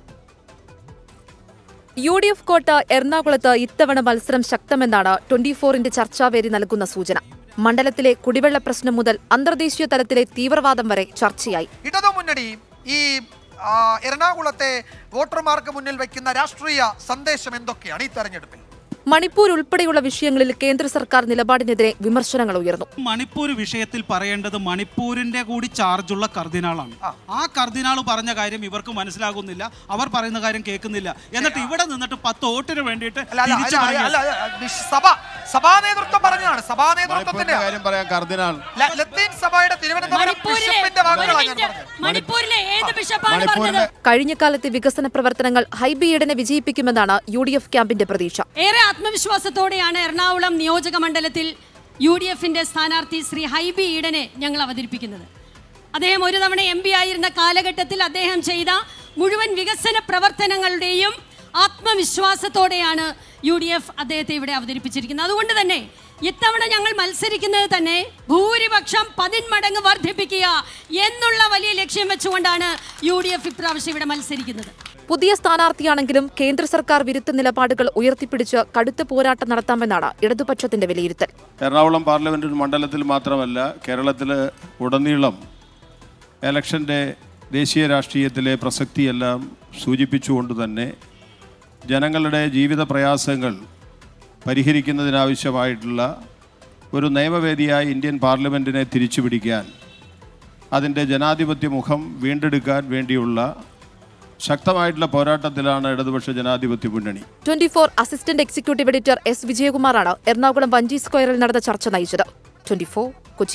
യു ഡി എഫ് കോട്ട എറണാകുളത്ത് ഇത്തവണ മത്സരം ശക്തമെന്നാണ് ട്വന്റി ഫോറിന്റെ ചർച്ചാവേദി നൽകുന്ന സൂചന മണ്ഡലത്തിലെ കുടിവെള്ള പ്രശ്നം മുതൽ അന്തർദേശീയ തലത്തിലെ തീവ്രവാദം വരെ ചർച്ചയായി ഇടതുമുന്നണി ഈ ആ, എറണാകുളത്തെ വോട്ടർമാർക്ക് മുന്നിൽ വയ്ക്കുന്ന രാഷ്ട്രീയ സന്ദേശം എന്തൊക്കെയാണ് ഈ തെരഞ്ഞെടുപ്പിൽ മണിപ്പൂർ ഉൾപ്പെടെയുള്ള വിഷയങ്ങളിൽ കേന്ദ്ര സർക്കാർ നിലപാടിനെതിരെ വിമർശനങ്ങൾ ഉയർന്നു മണിപ്പൂർ വിഷയത്തിൽ പറയേണ്ടത് മണിപ്പൂരിന്റെ കൂടി ചാർജുള്ള കർദിനാളാണ് ആ കർദിനാൾ പറഞ്ഞ കാര്യം ഇവർക്ക് മനസ്സിലാകുന്നില്ല അവർ പറയുന്ന കാര്യം കേൾക്കുന്നില്ല എന്നിട്ട് ഇവിടെ നിന്നിട്ട് പത്ത് വോട്ടിന് വേണ്ടിയിട്ട് അല്ല, അല്ല, തിരിച്ചു അല്ല, പറയുക. അല്ല, അല്ല, നിഷ്- സഭ സഭാ നേതൃത്വം പറഞ്ഞതാണ് സഭാ നേതൃത്വത്തിന്റെ കാര്യം പറയാൻ കർദിനാൾ ല- ലത്തീൻ സഭയുടെ തിരുവനന്തപുരം ബിഷപ്പിന്റെ വാക്കുകളാണ് ഞാൻ പറഞ്ഞത് മണിപ്പൂരിലെ ഏത് ബിഷപ്പാണ് പറഞ്ഞത് കഴിഞ്ഞ കാലത്തെ വികസന പ്രവർത്തനങ്ങൾ ഹൈബി ഈഡനെ വിജയിപ്പിക്കുമെന്നാണ് യു ഡി എഫ് ക്യാമ്പിന്റെ പ്രതീക്ഷ ഏറെ ആത്മവിശ്വാസത്തോടെയാണ് എറണാകുളം നിയോജക മണ്ഡലത്തിൽ യു ഡി എഫിന്റെ സ്ഥാനാർത്ഥി ശ്രീ ഹൈബി ഈഡനെ ഞങ്ങൾ അവതരിപ്പിക്കുന്നത് അദ്ദേഹം ഒരു തവണ എം പി ആയിരുന്ന കാലഘട്ടത്തിൽ അദ്ദേഹം ചെയ്ത മുഴുവൻ വികസന പ്രവർത്തനങ്ങളുടെയും ആത്മവിശ്വാസത്തോടെയാണ് യു ഡി എഫ് അദ്ദേഹത്തെ ഇവിടെ അവതരിപ്പിച്ചിരിക്കുന്നത് അതുകൊണ്ട് തന്നെ ഇത്തവണ ഞങ്ങൾ മത്സരിക്കുന്നത് തന്നെ ഭൂരിപക്ഷം പതിന്മടങ്ങ് വർദ്ധിപ്പിക്കുക എന്നുള്ള വലിയ ലക്ഷ്യം വെച്ചുകൊണ്ടാണ് യു ഡി എഫ് ഇപ്രാവശ്യം ഇവിടെ മത്സരിക്കുന്നത് പുതിയ സ്ഥാനാർത്ഥിയാണെങ്കിലും കേന്ദ്ര സർക്കാർ വിരുദ്ധ നിലപാടുകൾ ഉയർത്തിപ്പിടിച്ച് കടുത്ത പോരാട്ടം നടത്താമെന്നാണ് ഇടതുപക്ഷത്തിന്റെ വിലയിരുത്തൽ എറണാകുളം പാർലമെന്റ് മണ്ഡലത്തിൽ മാത്രമല്ല കേരളത്തിൽ ഉടനീളം എലക്ഷൻ്റെ ദേശീയ രാഷ്ട്രീയത്തിലെ പ്രസക്തിയെല്ലാം സൂചിപ്പിച്ചുകൊണ്ട് തന്നെ ജനങ്ങളുടെ ജീവിത പ്രയാസങ്ങൾ പരിഹരിക്കുന്നതിനാവശ്യമായിട്ടുള്ള ഒരു നിയമവേദിയായി ഇന്ത്യൻ പാർലമെൻറ്റിനെ തിരിച്ചുപിടിക്കാൻ അതിൻ്റെ ജനാധിപത്യ മുഖം വീണ്ടെടുക്കാൻ വേണ്ടിയുള്ള ശക്തമായിട്ടുള്ള പോരാട്ടത്തിലാണ് ഇടതുപക്ഷ ജനാധിപത്യ മുന്നണി twenty four assistant executive editor S വിജയകുമാറാണ് എറണാകുളം വഞ്ചി സ്ക്വയറിൽ നടന്ന ചർച്ച നയിച്ചത് ട്വന്റി ഫോർ കൊച്ചി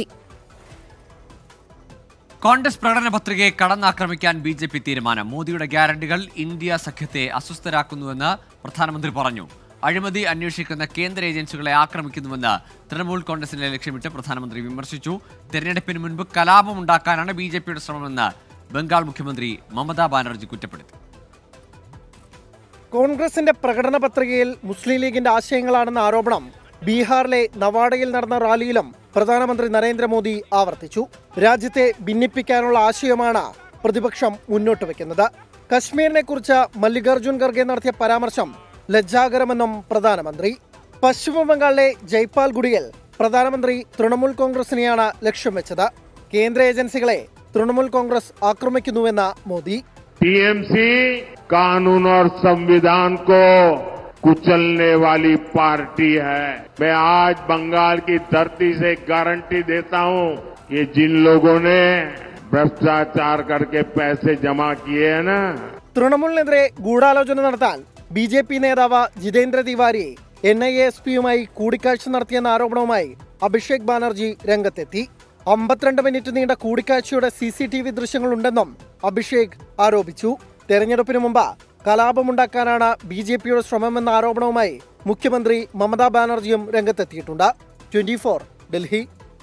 കോൺഗ്രസ് പ്രകടന പത്രികയെ കടന്നാക്രമിക്കാൻ ബി ജെ പി തീരുമാനം മോദിയുടെ ഗ്യാരണ്ടികൾ ഇന്ത്യ സഖ്യത്തെ അസ്വസ്ഥരാക്കുന്നുവെന്ന് പ്രധാനമന്ത്രി പറഞ്ഞു അഴിമതി അന്വേഷിക്കുന്ന കേന്ദ്ര ഏജൻസികളെ ആക്രമിക്കുന്നുവെന്ന് തൃണമൂൽ കോൺഗ്രസിനെ ലക്ഷ്യമിട്ട് പ്രധാനമന്ത്രി വിമർശിച്ചു തെരഞ്ഞെടുപ്പിന് മുൻപ് കലാപമുണ്ടാക്കാനാണ് ബി ജെ പിയുടെ ശ്രമമെന്ന് ബംഗാൾ മുഖ്യമന്ത്രി മമതാ ബാനർജി കുറ്റപ്പെടുത്തി കോൺഗ്രസിന്റെ പ്രകടന പത്രികയിൽ മുസ്ലിം ലീഗിന്റെ ആശയങ്ങളാണെന്ന ആരോപണം ബീഹാറിലെ നവാഡയിൽ നടന്ന റാലിയിലും പ്രധാനമന്ത്രി നരേന്ദ്രമോദി ആവർത്തിച്ചു രാജ്യത്തെ ഭിന്നിപ്പിക്കാനുള്ള ആശയമാണ് പ്രതിപക്ഷം മുന്നോട്ട് വെക്കുന്നത് കശ്മീരിനെ കുറിച്ച് മല്ലികാർജുൻ ഖർഗെ നടത്തിയ പരാമർശം ലജ്ജാകരമെന്നും പ്രധാനമന്ത്രി പശ്ചിമ ബംഗാളിലെ ജയ്പാൽഗുഡിയിൽ പ്രധാനമന്ത്രി തൃണമൂൽ കോൺഗ്രസിനെയാണ് ലക്ഷ്യം വെച്ചത് കേന്ദ്ര ഏജൻസികളെ തൃണമൂൽ കോൺഗ്രസ് ആക്രമിക്കുന്നുവെന്ന മോദി टीएमसी कानून और संविधान को कुचलने वाली पार्टी है मैं आज बंगाल की धरती से गारंटी देता हूं कि जिन लोगों ने भ्रष्टाचार करके पैसे जमा किए हैं ना തൃണമൂലിനെതിരെ ഗൂഢാലോചന നടത്താൻ ബി ജെ പി നേതാവ് Jitendra Tiwari N I S പിയുമായി കൂടിക്കാഴ്ച നടത്തിയെന്ന ആരോപണവുമായി അഭിഷേക് ബാനർജി രംഗത്തെത്തി അമ്പത്തിരണ്ട് മിനിറ്റ് നീണ്ട കൂടിക്കാഴ്ചയുടെ സി സി ടി വി ദൃശ്യങ്ങളുണ്ടെന്നും അഭിഷേക് ആരോപിച്ചു തെരഞ്ഞെടുപ്പിന് മുമ്പ് കലാപമുണ്ടാക്കാനാണ് ബി ജെ പിയുടെ ശ്രമമെന്ന ആരോപണവുമായി മുഖ്യമന്ത്രി മമതാ ബാനർജിയും രംഗത്തെത്തിയിട്ടുണ്ട് ട്വന്റി ഫോർ ഡൽഹി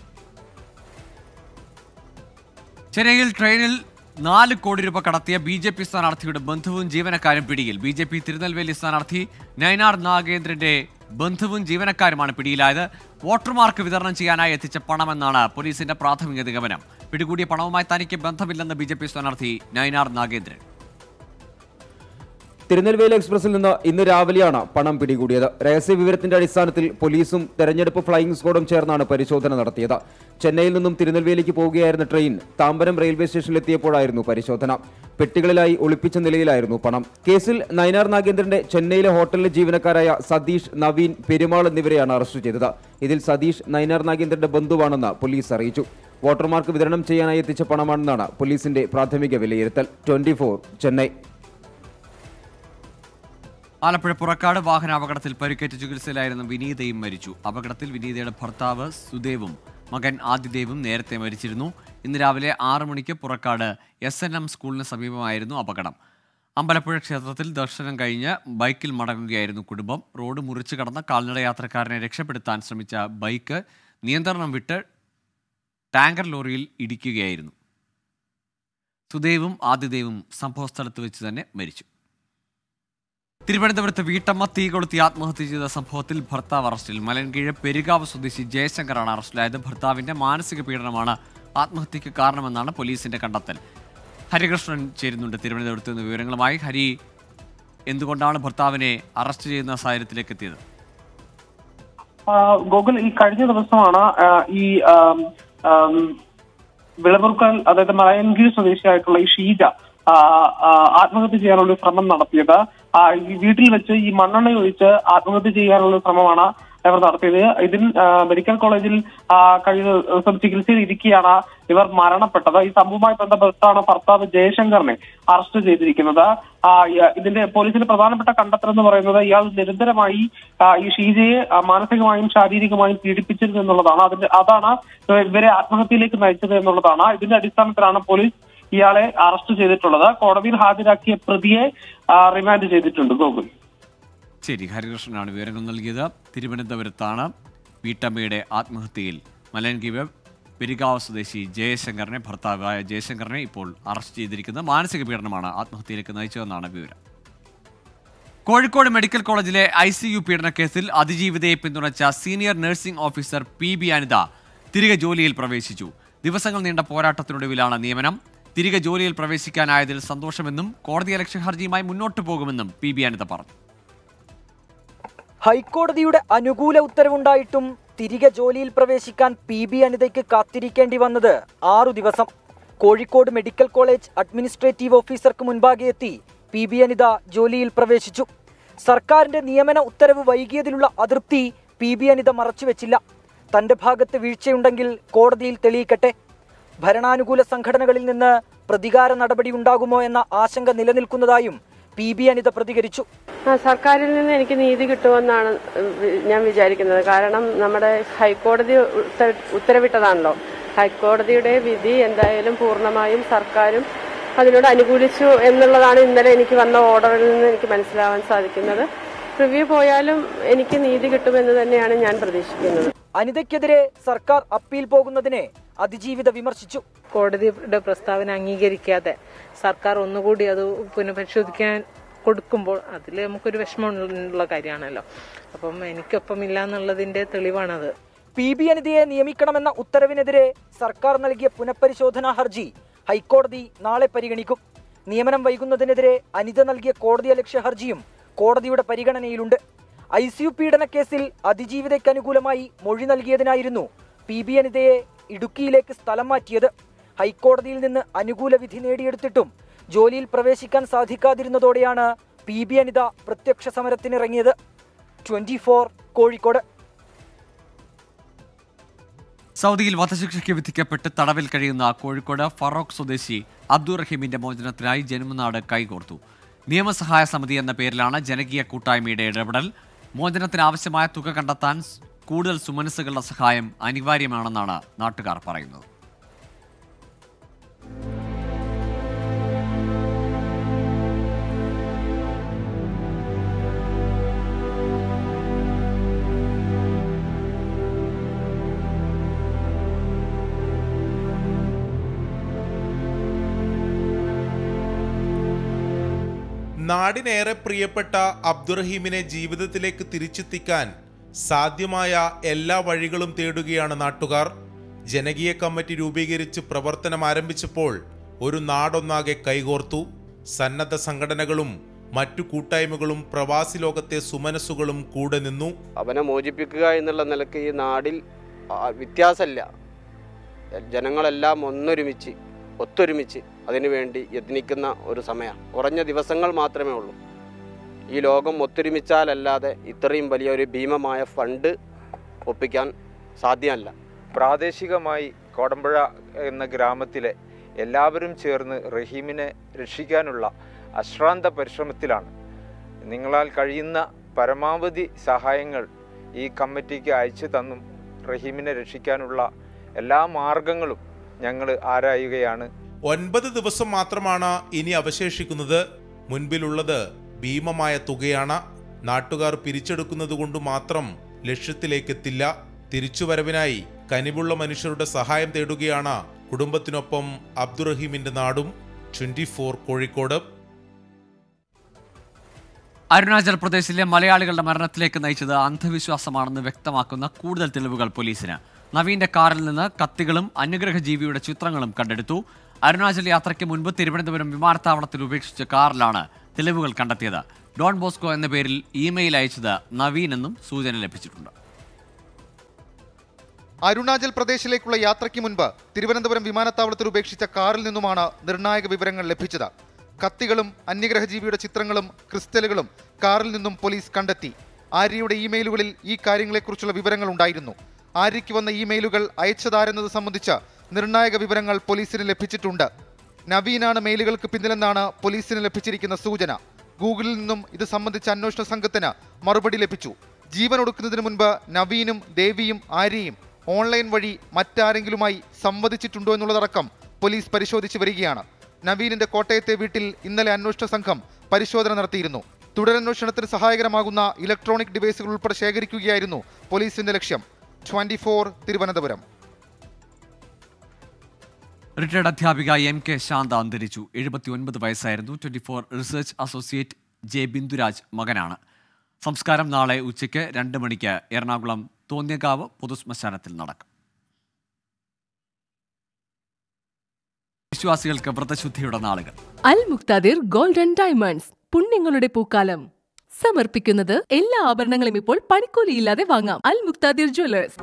ചെന്നൈയിൽ ട്രെയിനിൽ നാല് കോടി രൂപ കടത്തിയ ബി ജെ പി സ്ഥാനാർത്ഥിയുടെ ബന്ധുവും ജീവനക്കാരും പിടിയിൽ ബി ജെ പി തിരുനെൽവേലി സ്ഥാനാർത്ഥി നയനാർ നാഗേന്ദ്രന്റെ ബന്ധുവും ജീവനക്കാരുമാണ് പിടിയിലായത് വോട്ടർമാർക്ക് വിതരണം ചെയ്യാനായി എത്തിച്ച പണമെന്നാണ് പോലീസിന്റെ പ്രാഥമിക നിഗമനം പിടികൂടിയ പണവുമായി തനിക്ക് ബന്ധമില്ലെന്ന് ബി ജെ പി സ്ഥാനാർത്ഥി നയനാർ നാഗേന്ദ്രൻ തിരുനെൽവേലി എക്സ്പ്രസിൽ നിന്ന് ഇന്ന് രാവിലെയാണ് പണം പിടികൂടിയത് രഹസ്യ വിവരത്തിന്റെ അടിസ്ഥാനത്തിൽ പോലീസും തെരഞ്ഞെടുപ്പ് ഫ്ലൈയിംഗ് സ്ക്വാഡും ചേർന്നാണ് പരിശോധന നടത്തിയത് ചെന്നൈയിൽ നിന്നും തിരുനെൽവേലിക്ക് പോവുകയായിരുന്ന ട്രെയിൻ താമ്പരം റെയിൽവേ സ്റ്റേഷനിലെത്തിയപ്പോഴായിരുന്നു പരിശോധന പെട്ടികളിലായി ഒളിപ്പിച്ച നിലയിലായിരുന്നു പണം കേസിൽ നയനാർ നാഗേന്ദ്രന്റെ ചെന്നൈയിലെ ഹോട്ടലിലെ ജീവനക്കാരായ സതീഷ് നവീൻ പെരുമാൾ എന്നിവരെയാണ് അറസ്റ്റ് ചെയ്തത് ഇതിൽ സതീഷ് നയനാർ നാഗേന്ദ്രന്റെ ബന്ധുവാണെന്ന് പോലീസ് അറിയിച്ചു വോട്ടർമാർക്ക് വിതരണം ചെയ്യാനായി എത്തിച്ച പണമാണെന്നാണ് പോലീസിന്റെ പ്രാഥമിക വിലയിരുത്തൽ ട്വന്റി ചെന്നൈ ആലപ്പുഴ പുറക്കാട് വാഹനാപകടത്തിൽ പരിക്കേറ്റ് ചികിത്സയിലായിരുന്ന വിനീതയും മരിച്ചു അപകടത്തിൽ വിനീതയുടെ ഭർത്താവ് സുദേവും മകൻ ആദിദേവും നേരത്തെ മരിച്ചിരുന്നു ഇന്ന് രാവിലെ ആറ് മണിക്ക് പുറക്കാട് എസ് എൻ എം സ്കൂളിന് സമീപമായിരുന്നു അപകടം അമ്പലപ്പുഴ ക്ഷേത്രത്തിൽ ദർശനം കഴിഞ്ഞ് ബൈക്കിൽ മടങ്ങുകയായിരുന്നു കുടുംബം റോഡ് മുറിച്ചു കടന്ന കാൽനട യാത്രക്കാരനെ രക്ഷപ്പെടുത്താൻ ശ്രമിച്ച ബൈക്ക് നിയന്ത്രണം വിട്ട് ടാങ്കർ ലോറിയിൽ ഇടിക്കുകയായിരുന്നു സുദേവും ആദിദേവും സംഭവസ്ഥലത്ത് വെച്ച് തന്നെ മരിച്ചു തിരുവനന്തപുരത്ത് വീട്ടമ്മ തീ കൊളുത്തി ആത്മഹത്യ ചെയ്ത സംഭവത്തിൽ ഭർത്താവ് അറസ്റ്റിൽ മലൻകീഴ് പെരുകാവ് സ്വദേശി ജയശങ്കറാണ് അറസ്റ്റിലായത് ഭർത്താവിന്റെ മാനസിക പീഡനമാണ് ആത്മഹത്യക്ക് കാരണമെന്നാണ് പോലീസിന്റെ കണ്ടെത്തൽ ഹരികൃഷ്ണൻ ചേരുന്നുണ്ട് തിരുവനന്തപുരത്ത് നിന്ന് വിവരങ്ങളുമായി ഹരി എന്തുകൊണ്ടാണ് ഭർത്താവിനെ അറസ്റ്റ് ചെയ്യുന്ന സാഹചര്യത്തിലേക്ക് എത്തിയത് ആ, ഗോകുൽ ഈ കഴിഞ്ഞ ദിവസമാണ് ആ, ഈ ആം, ആം, വിളവുക്കൽ അതായത് മലയൻകീഴ് സ്വദേശിയായിട്ടുള്ള ഈ ഷീജ ആ, ആ, ആത്മഹത്യ ചെയ്യാനുള്ള ഒരു ശ്രമം നടത്തിയത് ആ, ഈ വീട്ടിൽ വെച്ച് ഈ മണ്ണെണ്ണ ഒഴിച്ച് ആത്മഹത്യ ചെയ്യാനുള്ള ശ്രമമാണ് ഇവർ നടത്തിയത് ഇതിൽ ആ, മെഡിക്കൽ കോളേജിൽ ആ, കഴിഞ്ഞ ദിവസം ചികിത്സയിൽ ഇരിക്കെയാണ് ഇവർ മരണപ്പെട്ടത് ഈ സംഭവവുമായി ബന്ധപ്പെട്ടാണ് ഭർത്താവ് ജയശങ്കറിനെ അറസ്റ്റ് ചെയ്തിരിക്കുന്നത് ആ, ഈ- ഇതിന്റെ പോലീസിന്റെ പ്രധാനപ്പെട്ട കണ്ടെത്തൽ എന്ന് പറയുന്നത് ഇയാൾ നിരന്തരമായി ആ, ഈ ഷീജയെ ആ, മാനസികമായും ശാരീരികമായും പീഡിപ്പിച്ചിരുന്നു എന്നുള്ളതാണ് അതിന്റെ അതാണ് ഇവരെ ആത്മഹത്യയിലേക്ക് നയിച്ചത് എന്നുള്ളതാണ് ഇതിന്റെ അടിസ്ഥാനത്തിലാണ് പോലീസ് ഇയാളെ അറസ്റ്റ് ചെയ്തിട്ടുള്ളത് കോടതിയിൽ ഹാജരാക്കിയ പ്രതിയെ ആ, റിമാൻഡ് ചെയ്തിട്ടുണ്ട് ഗോകുൽ ശരി ഹരികൃഷ്ണനാണ് വിവരങ്ങൾ നൽകിയത് തിരുവനന്തപുരത്താണ് വീട്ടമ്മയുടെ ആത്മഹത്യയിൽ മലയൻകീവ് പെരികാവ് സ്വദേശി ജയശങ്കറിനെ ഭർത്താവായ ജയശങ്കറിനെ ഇപ്പോൾ അറസ്റ്റ് ചെയ്തിരിക്കുന്നത് മാനസിക പീഡനമാണ് ആത്മഹത്യയിലേക്ക് നയിച്ചതെന്നാണ് വിവരം കോഴിക്കോട് മെഡിക്കൽ കോളേജിലെ ഐ സി യു പീഡന കേസിൽ അതിജീവിതയെ പിന്തുണച്ച senior nursing officer P B Anitha തിരികെ ജോലിയിൽ പ്രവേശിച്ചു ദിവസങ്ങൾ നീണ്ട പോരാട്ടത്തിനൊടുവിലാണ് നിയമനം തിരികെ ജോലിയിൽ പ്രവേശിക്കാനായതിൽ സന്തോഷമെന്നും കോടതിയലക്ഷ്യ ഹർജിയുമായി മുന്നോട്ടു പോകുമെന്നും പി ബി അനിത പറഞ്ഞു ഹൈക്കോടതിയുടെ അനുകൂല ഉത്തരവുണ്ടായിട്ടും തിരികെ ജോലിയിൽ പ്രവേശിക്കാൻ പി ബി അനിതയ്ക്ക് കാത്തിരിക്കേണ്ടി വന്നത് ആറു ദിവസം കോഴിക്കോട് മെഡിക്കൽ കോളേജ് അഡ്മിനിസ്ട്രേറ്റീവ് ഓഫീസർക്ക് മുൻപാകെ എത്തി പി ബി അനിത ജോലിയിൽ പ്രവേശിച്ചു സർക്കാരിന്റെ നിയമന ഉത്തരവ് വൈകിയതിലുള്ള അതൃപ്തി പി ബി അനിത മറച്ചുവെച്ചില്ല തന്റെ ഭാഗത്ത് വീഴ്ചയുണ്ടെങ്കിൽ കോടതിയിൽ തെളിയിക്കട്ടെ ഭരണാനുകൂല സംഘടനകളിൽ നിന്ന് പ്രതികാര നടപടി ഉണ്ടാകുമോ എന്ന ആശങ്ക നിലനിൽക്കുന്നതായും പി ബി അനിത പ്രതികരിച്ചു ആ, സർക്കാരിൽ നിന്ന് എനിക്ക് നീതി കിട്ടുമെന്നാണ് വി- ഞാൻ വിചാരിക്കുന്നത് കാരണം നമ്മുടെ ഹൈക്കോടതി ഉത്ത- ഉത്തരവിട്ടതാണല്ലോ ഹൈക്കോടതിയുടെ വിധി എന്തായാലും പൂർണ്ണമായും സർക്കാരും അതിനോട് അനുകൂലിച്ചു എന്നുള്ളതാണ് ഇന്നലെ എനിക്ക് വന്ന ഓർഡറിൽ നിന്ന് എനിക്ക് മനസ്സിലാവാൻ സാധിക്കുന്നത് റിവ്യൂ പോയാലും എനിക്ക് നീതി കിട്ടുമെന്ന് തന്നെയാണ് ഞാൻ പ്രതീക്ഷിക്കുന്നത് അനിതയ്ക്കെതിരെ സർക്കാർ അപ്പീൽ പോകുന്നതിനെ അതിജീവിത വിമർശിച്ചു കോടതിയുടെ പ്രസ്താവന അംഗീകരിക്കാതെ സർക്കാർ ഒന്നുകൂടി അത് പുനഃപരിശോധിക്കാൻ കൊടുക്കുമ്പോൾ അതിൽ നമുക്കൊരു വിഷമമുള്ള കാര്യമാണല്ലോ അപ്പം എനിക്കൊപ്പം ഇല്ല എന്നുള്ളതിന്റെ തെളിവാണത് പി ബി അനിതയെ നിയമിക്കണമെന്ന ഉത്തരവിനെതിരെ സർക്കാർ നൽകിയ പുനഃപരിശോധനാ ഹർജി ഹൈക്കോടതി നാളെ പരിഗണിക്കും നിയമനം വൈകുന്നതിനെതിരെ അനിത നൽകിയ കോടതിയലക്ഷ്യ ഹർജിയും കോടതിയുടെ പരിഗണനയിലുണ്ട് ഐ സി യു പീഡന കേസിൽ അതിജീവിതയ്ക്ക് അനുകൂലമായി മൊഴി നൽകിയതിനായിരുന്നു പി ബി അനിതയെ ഇടുക്കിയിലേക്ക് സ്ഥലം മാറ്റിയത് ഹൈക്കോടതിയിൽ നിന്ന് അനുകൂല വിധി നേടിയെടുത്തിട്ടും ജോലിയിൽ പ്രവേശിക്കാൻ സാധിക്കാതിരുന്നതോടെയാണ് പി ബി അനിത പ്രത്യക്ഷ സമരത്തിനിറങ്ങിയത് ട്വന്റി ഫോർ കോഴിക്കോട് സൗദിയിൽ വധശിക്ഷയ്ക്ക് വിധിക്കപ്പെട്ട് തടവിൽ കഴിയുന്ന കോഴിക്കോട് ഫറോക്ക് സ്വദേശി അബ്ദുൾ റഹീമിന്റെ മോചനത്തിനായി ജന്മനാട് കൈകോർത്തു നിയമസഹായ സമിതി എന്ന പേരിലാണ് ജനകീയ കൂട്ടായ്മയുടെ ഇടപെടൽ മോചനത്തിന് ആവശ്യമായ തുക കണ്ടെത്താൻ സ് കൂടുതൽ സുമനസ്സുകളുടെ സഹായം അനിവാര്യമാണെന്നാണ് നാട്ടുകാർ പറയുന്നത് നാടിനേറെ പ്രിയപ്പെട്ട അബ്ദുറഹീമിനെ ജീവിതത്തിലേക്ക് തിരിച്ചെത്തിക്കാൻ സാധ്യമായ എല്ലാ വഴികളും തേടുകയാണ് നാട്ടുകാർ ജനകീയ കമ്മിറ്റി രൂപീകരിച്ച് പ്രവർത്തനം ആരംഭിച്ചപ്പോൾ ഒരു നാടൊന്നാകെ കൈകോർത്തു സന്നദ്ധ സംഘടനകളും മറ്റു കൂട്ടായ്മകളും പ്രവാസി ലോകത്തെ സുമനസ്സുകളും കൂടെ നിന്നു അവനെ മോചിപ്പിക്കുക എന്നുള്ള നിലക്ക് ഈ നാടിൽ ആ, വ്യത്യാസമില്ല ജനങ്ങളെല്ലാം ഒന്നൊരുമിച്ച് ഒത്തൊരുമിച്ച് അതിനുവേണ്ടി യത്നിക്കുന്ന ഒരു സമയമാണ് കുറഞ്ഞ ദിവസങ്ങൾ മാത്രമേ ഉള്ളൂ ഈ ലോകം ഒത്തൊരുമിച്ചാലല്ലാതെ ഇത്രയും വലിയ ഒരു ഭീമമായ ഫണ്ട് ഒപ്പിക്കാൻ സാധ്യമല്ല പ്രാദേശികമായി കോടമ്പുഴ എന്ന ഗ്രാമത്തിലെ എല്ലാവരും ചേർന്ന് റഹീമിനെ രക്ഷിക്കാനുള്ള അശ്രാന്ത പരിശ്രമത്തിലാണ് നിങ്ങളാൽ കഴിയുന്ന പരമാവധി സഹായങ്ങൾ ഈ കമ്മിറ്റിക്ക് അയച്ചു തന്നും റഹീമിനെ രക്ഷിക്കാനുള്ള എല്ലാ മാർഗങ്ങളും ഞങ്ങൾ ആരായുകയാണ് ഒൻപത് ദിവസം മാത്രമാണ് ഇനി അവശേഷിക്കുന്നത് മുൻപിലുള്ളത് ഭീമമായ തുകയാണ് നാട്ടുകാർ പിരിച്ചെടുക്കുന്നത് കൊണ്ട് മാത്രം ലക്ഷ്യത്തിലേക്കെത്തില്ല തിരിച്ചുവരവിനായി കനിവുള്ള മനുഷ്യരുടെ സഹായം തേടുകയാണ് കുടുംബത്തിനൊപ്പം അബ്ദുറഹീമിന്റെ നാടും ട്വന്റി കോഴിക്കോട് അരുണാചൽ പ്രദേശിലെ മലയാളികളുടെ മരണത്തിലേക്ക് നയിച്ചത് അന്ധവിശ്വാസമാണെന്ന് വ്യക്തമാക്കുന്ന കൂടുതൽ തെളിവുകൾ പോലീസിന് നവീന്റെ കാറിൽ നിന്ന് കത്തികളും അനുഗ്രഹ ജീവിയുടെ ചിത്രങ്ങളും കണ്ടെടുത്തു അരുണാചൽ യാത്രയ്ക്ക് മുൻപ് തിരുവനന്തപുരം വിമാനത്താവളത്തിൽ ഉപേക്ഷിച്ച കാറിലാണ് തെളിവുകൾ കണ്ടെത്തിയത് ഡോൺ ബോസ്കോ എന്ന പേരിൽ ഇമെയിൽ അയച്ചത് നവീൻ എന്നും സൂചന ലഭിച്ചിട്ടുണ്ട് അരുണാചൽ പ്രദേശിലേക്കുള്ള യാത്രയ്ക്ക് മുൻപ് തിരുവനന്തപുരം വിമാനത്താവളത്തിൽ ഉപേക്ഷിച്ച കാറിൽ നിന്നുമാണ് നിർണായക വിവരങ്ങൾ ലഭിച്ചത് കത്തികളും അന്യഗ്രഹജീവിയുടെ ചിത്രങ്ങളും ക്രിസ്റ്റലുകളും കാറിൽ നിന്നും പോലീസ് കണ്ടെത്തി ആര്യയുടെ ഇമെയിലുകളിൽ ഈ കാര്യങ്ങളെക്കുറിച്ചുള്ള വിവരങ്ങൾ ഉണ്ടായിരുന്നു ആര്യയ്ക്ക് വന്ന ഇമെയിലുകൾ അയച്ചതാരെന്നത് സംബന്ധിച്ച നിർണായക വിവരങ്ങൾ പോലീസിന് ലഭിച്ചിട്ടുണ്ട് നവീനാണ് മെയിലുകൾക്ക് പിന്നിലെന്നാണ് പോലീസിന് ലഭിച്ചിരിക്കുന്ന സൂചന ഗൂഗിളിൽ നിന്നും ഇത് സംബന്ധിച്ച അന്വേഷണ സംഘത്തിന് മറുപടി ലഭിച്ചു ജീവൻ ഒടുക്കുന്നതിന് മുൻപ് നവീനും ദേവിയും ആര്യയും ഓൺലൈൻ വഴി മറ്റാരെങ്കിലുമായി സംവദിച്ചിട്ടുണ്ടോ എന്നുള്ളതടക്കം പോലീസ് പരിശോധിച്ചു വരികയാണ് നവീനിന്റെ കോട്ടയത്തെ വീട്ടിൽ ഇന്നലെ അന്വേഷണ സംഘം പരിശോധന നടത്തിയിരുന്നു തുടരന്വേഷണത്തിന് സഹായകരമാകുന്ന ഇലക്ട്രോണിക് ഡിവൈസുകൾ ഉൾപ്പെടെ ശേഖരിക്കുകയായിരുന്നു പോലീസിന്റെ ലക്ഷ്യം ട്വന്റി തിരുവനന്തപുരം റിട്ടയർഡ് അധ്യാപിക എം കെ ശാന്ത അന്തരിച്ചു എഴുപത്തിയൊൻപത് വയസ്സായിരുന്നു twenty four research associate J Binduraj മകനാണ് സംസ്കാരം നാളെ ഉച്ചയ്ക്ക് രണ്ട് മണിക്ക് എറണാകുളം തോന്നിയകാവ് പൊതുശ്മശാനത്തിൽ നടക്കും വിശ്വാസികൾക്ക് വ്രതശുദ്ധിയുടെ നാളുകൾ അൽ മുക്താദിർ ഗോൾഡൻ ഡയമണ്ട്സ് പുണ്യങ്ങളുടെ പൂക്കാലം സമർപ്പിക്കുന്നത് എല്ലാ ആഭരണങ്ങളും ഇപ്പോൾ പണിക്കൂലിയില്ലാതെ വാങ്ങാം അൽ മുക്താദിർ ജ്വല്ലേഴ്സ്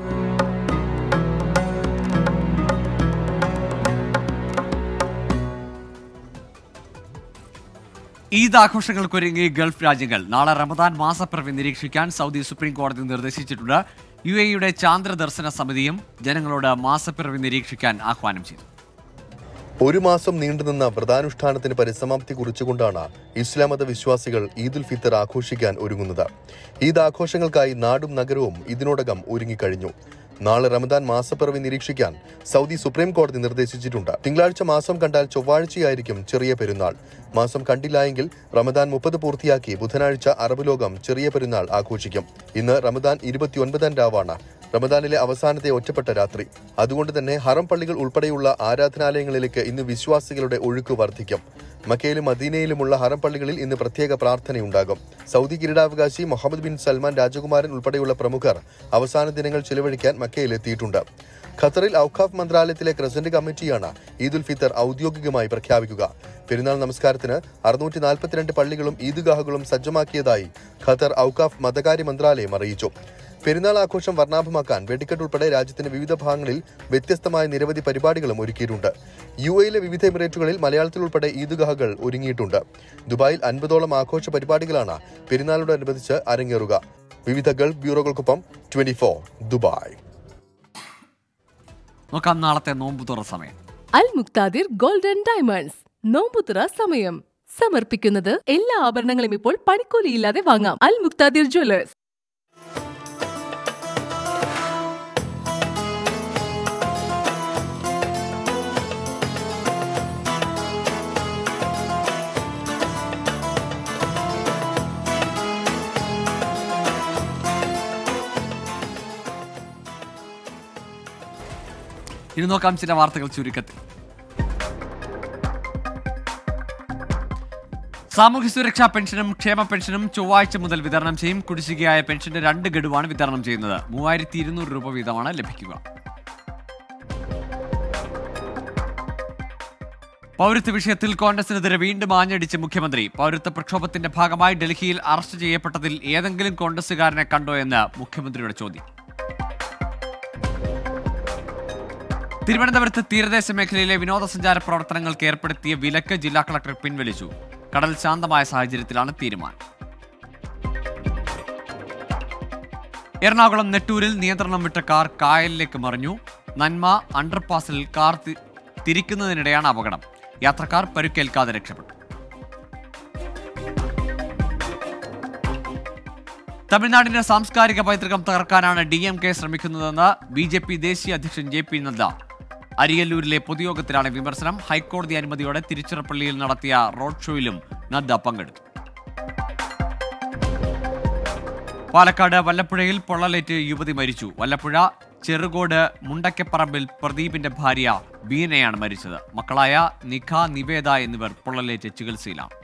ഈദ് ആഘോഷങ്ങൾക്കൊരുങ്ങി ഗൾഫ് രാജ്യങ്ങൾ നാളെ റമദാൻ മാസപ്പിറവി നിരീക്ഷിക്കാൻ സൗദി സുപ്രീം കോടതി നിർദ്ദേശിച്ചിട്ടുണ്ട് യു എയുടെ ചാന്ദ്ര ദർശന സമിതിയും ജനങ്ങളോട് മാസപ്പിറവി നിരീക്ഷിക്കാൻ ആഹ്വാനം ചെയ്തു ഒരു മാസം നീണ്ടുനിന്ന വ്രതാനുഷ്ഠാനത്തിന് പരിസമാപ്തി കുറിച്ചുകൊണ്ടാണ് ഇസ്ലാം മത വിശ്വാസികൾ ഈദുൽ ഫിത്തർ ആഘോഷിക്കാൻ ഒരുങ്ങുന്നത് ഈദ് ആഘോഷങ്ങൾക്കായി നാടും നഗരവും ഇതിനോടകം ഒരുങ്ങിക്കഴിഞ്ഞു നാളെ റമദാൻ മാസപ്പിറവി നിരീക്ഷിക്കാൻ സൗദി സുപ്രീം കോടതി നിർദ്ദേശിച്ചിട്ടുണ്ട് തിങ്കളാഴ്ച മാസം കണ്ടാൽ ചൊവ്വാഴ്ചയായിരിക്കും ചെറിയ പെരുന്നാൾ മാസം കണ്ടില്ലായെങ്കിൽ റമദാൻ മുപ്പത് പൂർത്തിയാക്കി ബുധനാഴ്ച അറബ് ലോകം ചെറിയ പെരുന്നാൾ ആഘോഷിക്കും ഇന്ന് റമദാൻ ഇരുപത്തിയൊൻപതാം രാവാണ് റമദാനിലെ അവസാനത്തെ ഒറ്റപ്പെട്ട രാത്രി അതുകൊണ്ട് തന്നെ ഹറം പള്ളികൾ ഉൾപ്പെടെയുള്ള ആരാധനാലയങ്ങളിലേക്ക് ഇന്ന് വിശ്വാസികളുടെ ഒഴുക്ക് വർദ്ധിക്കും മക്കയിലും മദീനയിലുമുള്ള ഹറം പള്ളികളിൽ ഇന്ന് പ്രത്യേക പ്രാർത്ഥനയുണ്ടാകും സൗദി കിരീടാവകാശി മുഹമ്മദ് ബിൻ സൽമാൻ രാജകുമാരൻ ഉൾപ്പെടെയുള്ള പ്രമുഖർ അവസാന ദിനങ്ങൾ ചിലവഴിക്കാൻ മക്കയിലെത്തിയിട്ടുണ്ട് ഖത്തറിൽ ഔഖാഫ് മന്ത്രാലയത്തിലെ ക്രസന്റ് കമ്മിറ്റിയാണ് ഈദുൽ ഫിത്തർ ഔദ്യോഗികമായി പ്രഖ്യാപിക്കുക പെരുന്നാൾ നമസ്കാരത്തിന് അറുന്നൂറ്റി നാൽപ്പത്തിരണ്ട് പള്ളികളും ഈദ്ഗാഹുകളും സജ്ജമാക്കിയതായി ഖത്തർ ഔഖാഫ് മതകാര്യ മന്ത്രാലയം അറിയിച്ചു പെരുന്നാൾ ആഘോഷം വർണ്ണാഭമാക്കാൻ വെടിക്കെട്ട് ഉൾപ്പെടെ രാജ്യത്തിന്റെ വിവിധ ഭാഗങ്ങളിൽ വ്യത്യസ്തമായ നിരവധി പരിപാടികളും ഒരുക്കിയിട്ടുണ്ട് യു എയിലെ വിവിധ എമിറേറ്റുകളിൽ മലയാളത്തിൽ ഉൾപ്പെടെ ഈദ്ഗാഹകൾ ഒരുങ്ങിയിട്ടുണ്ട് ദുബായിൽ അൻപതോളം ആഘോഷ പരിപാടികളാണ് പെരുന്നാളോടനുബന്ധിച്ച് അരങ്ങേറുക വിവിധ ഗൾഫ് ബ്യൂറോകൾക്കൊപ്പം ട്വന്റി ഫോർ ദുബായ് നോക്കാം നാളത്തെ നോമ്പുതുറ സമയം അൽ മുക്താദിർ ഗോൾഡൻ ഡയമണ്ട്സ് നോമ്പുതുറ സമയം സമർപ്പിക്കുന്നത് എല്ലാ ആഭരണങ്ങളും ഇപ്പോൾ പണിക്കൂലിയില്ലാതെ വാങ്ങാം അൽ മുക്താദിർ ജ്വല്ലേഴ്സ് ഇനി നോക്കാം ചില വാർത്തകൾ ചുരുക്കത്തിൽ സാമൂഹ്യ സുരക്ഷാ പെൻഷനും ക്ഷേമ പെൻഷനും ചൊവ്വാഴ്ച മുതൽ വിതരണം ചെയ്യും കുടിശ്ശികയായ പെൻഷന്റെ രണ്ട് ഗഡുവാണ് വിതരണം ചെയ്യുന്നത് മൂവായിരത്തി ഇരുന്നൂറ് രൂപ വീതമാണ് ലഭിക്കുക പൗരത്വ വിഷയത്തിൽ കോൺഗ്രസിനെതിരെ വീണ്ടും ആഞ്ഞടിച്ച് മുഖ്യമന്ത്രി പൗരത്വ പ്രക്ഷോഭത്തിന്റെ ഭാഗമായി ഡൽഹിയിൽ അറസ്റ്റ് ചെയ്യപ്പെട്ടതിൽ ഏതെങ്കിലും കോൺഗ്രസുകാരനെ കണ്ടോ എന്ന് മുഖ്യമന്ത്രിയുടെ ചോദ്യം തിരുവനന്തപുരത്ത് തീരദേശ മേഖലയിലെ വിനോദസഞ്ചാര പ്രവർത്തനങ്ങൾക്ക് ഏർപ്പെടുത്തിയ വിലക്ക് ജില്ലാ കളക്ടർ പിൻവലിച്ചു കടൽ ശാന്തമായ സാഹചര്യത്തിലാണ് തീരുമാനം എറണാകുളം നെട്ടൂരിൽ നിയന്ത്രണം വിട്ട കാർ കായലിലേക്ക് മറിഞ്ഞു നന്മ അണ്ടർപാസിൽ കാർ തി- തിരിക്കുന്നതിനിടെയാണ് അപകടം യാത്രക്കാർ പരുക്കേൽക്കാതെ രക്ഷപ്പെട്ടു തമിഴ്നാടിന്റെ സാംസ്കാരിക പൈതൃകം തകർക്കാനാണ് ഡി എം കെ ശ്രമിക്കുന്നതെന്ന് ബി ജെ പി ദേശീയ അധ്യക്ഷൻ ജെ പി നദ്ദ അരിയല്ലൂരിലെ പൊതുയോഗത്തിലാണ് വിമർശനം ഹൈക്കോടതി അനുമതിയോടെ തിരുച്ചിറപ്പള്ളിയിൽ നടത്തിയ റോഡ് ഷോയിലും നദ്ദ പങ്കെടുത്തു പാലക്കാട് വല്ലപ്പുഴയിൽ പൊള്ളലേറ്റ് യുവതി മരിച്ചു വല്ലപ്പുഴ ചെറുകോട് മുണ്ടക്കപ്പറമ്പിൽ പ്രദീപിന്റെ ഭാര്യ ബീനയാണ് മരിച്ചത് മക്കളായ നിഖ നിവേദ എന്നിവർ പൊള്ളലേറ്റ് ചികിത്സയിലാണ്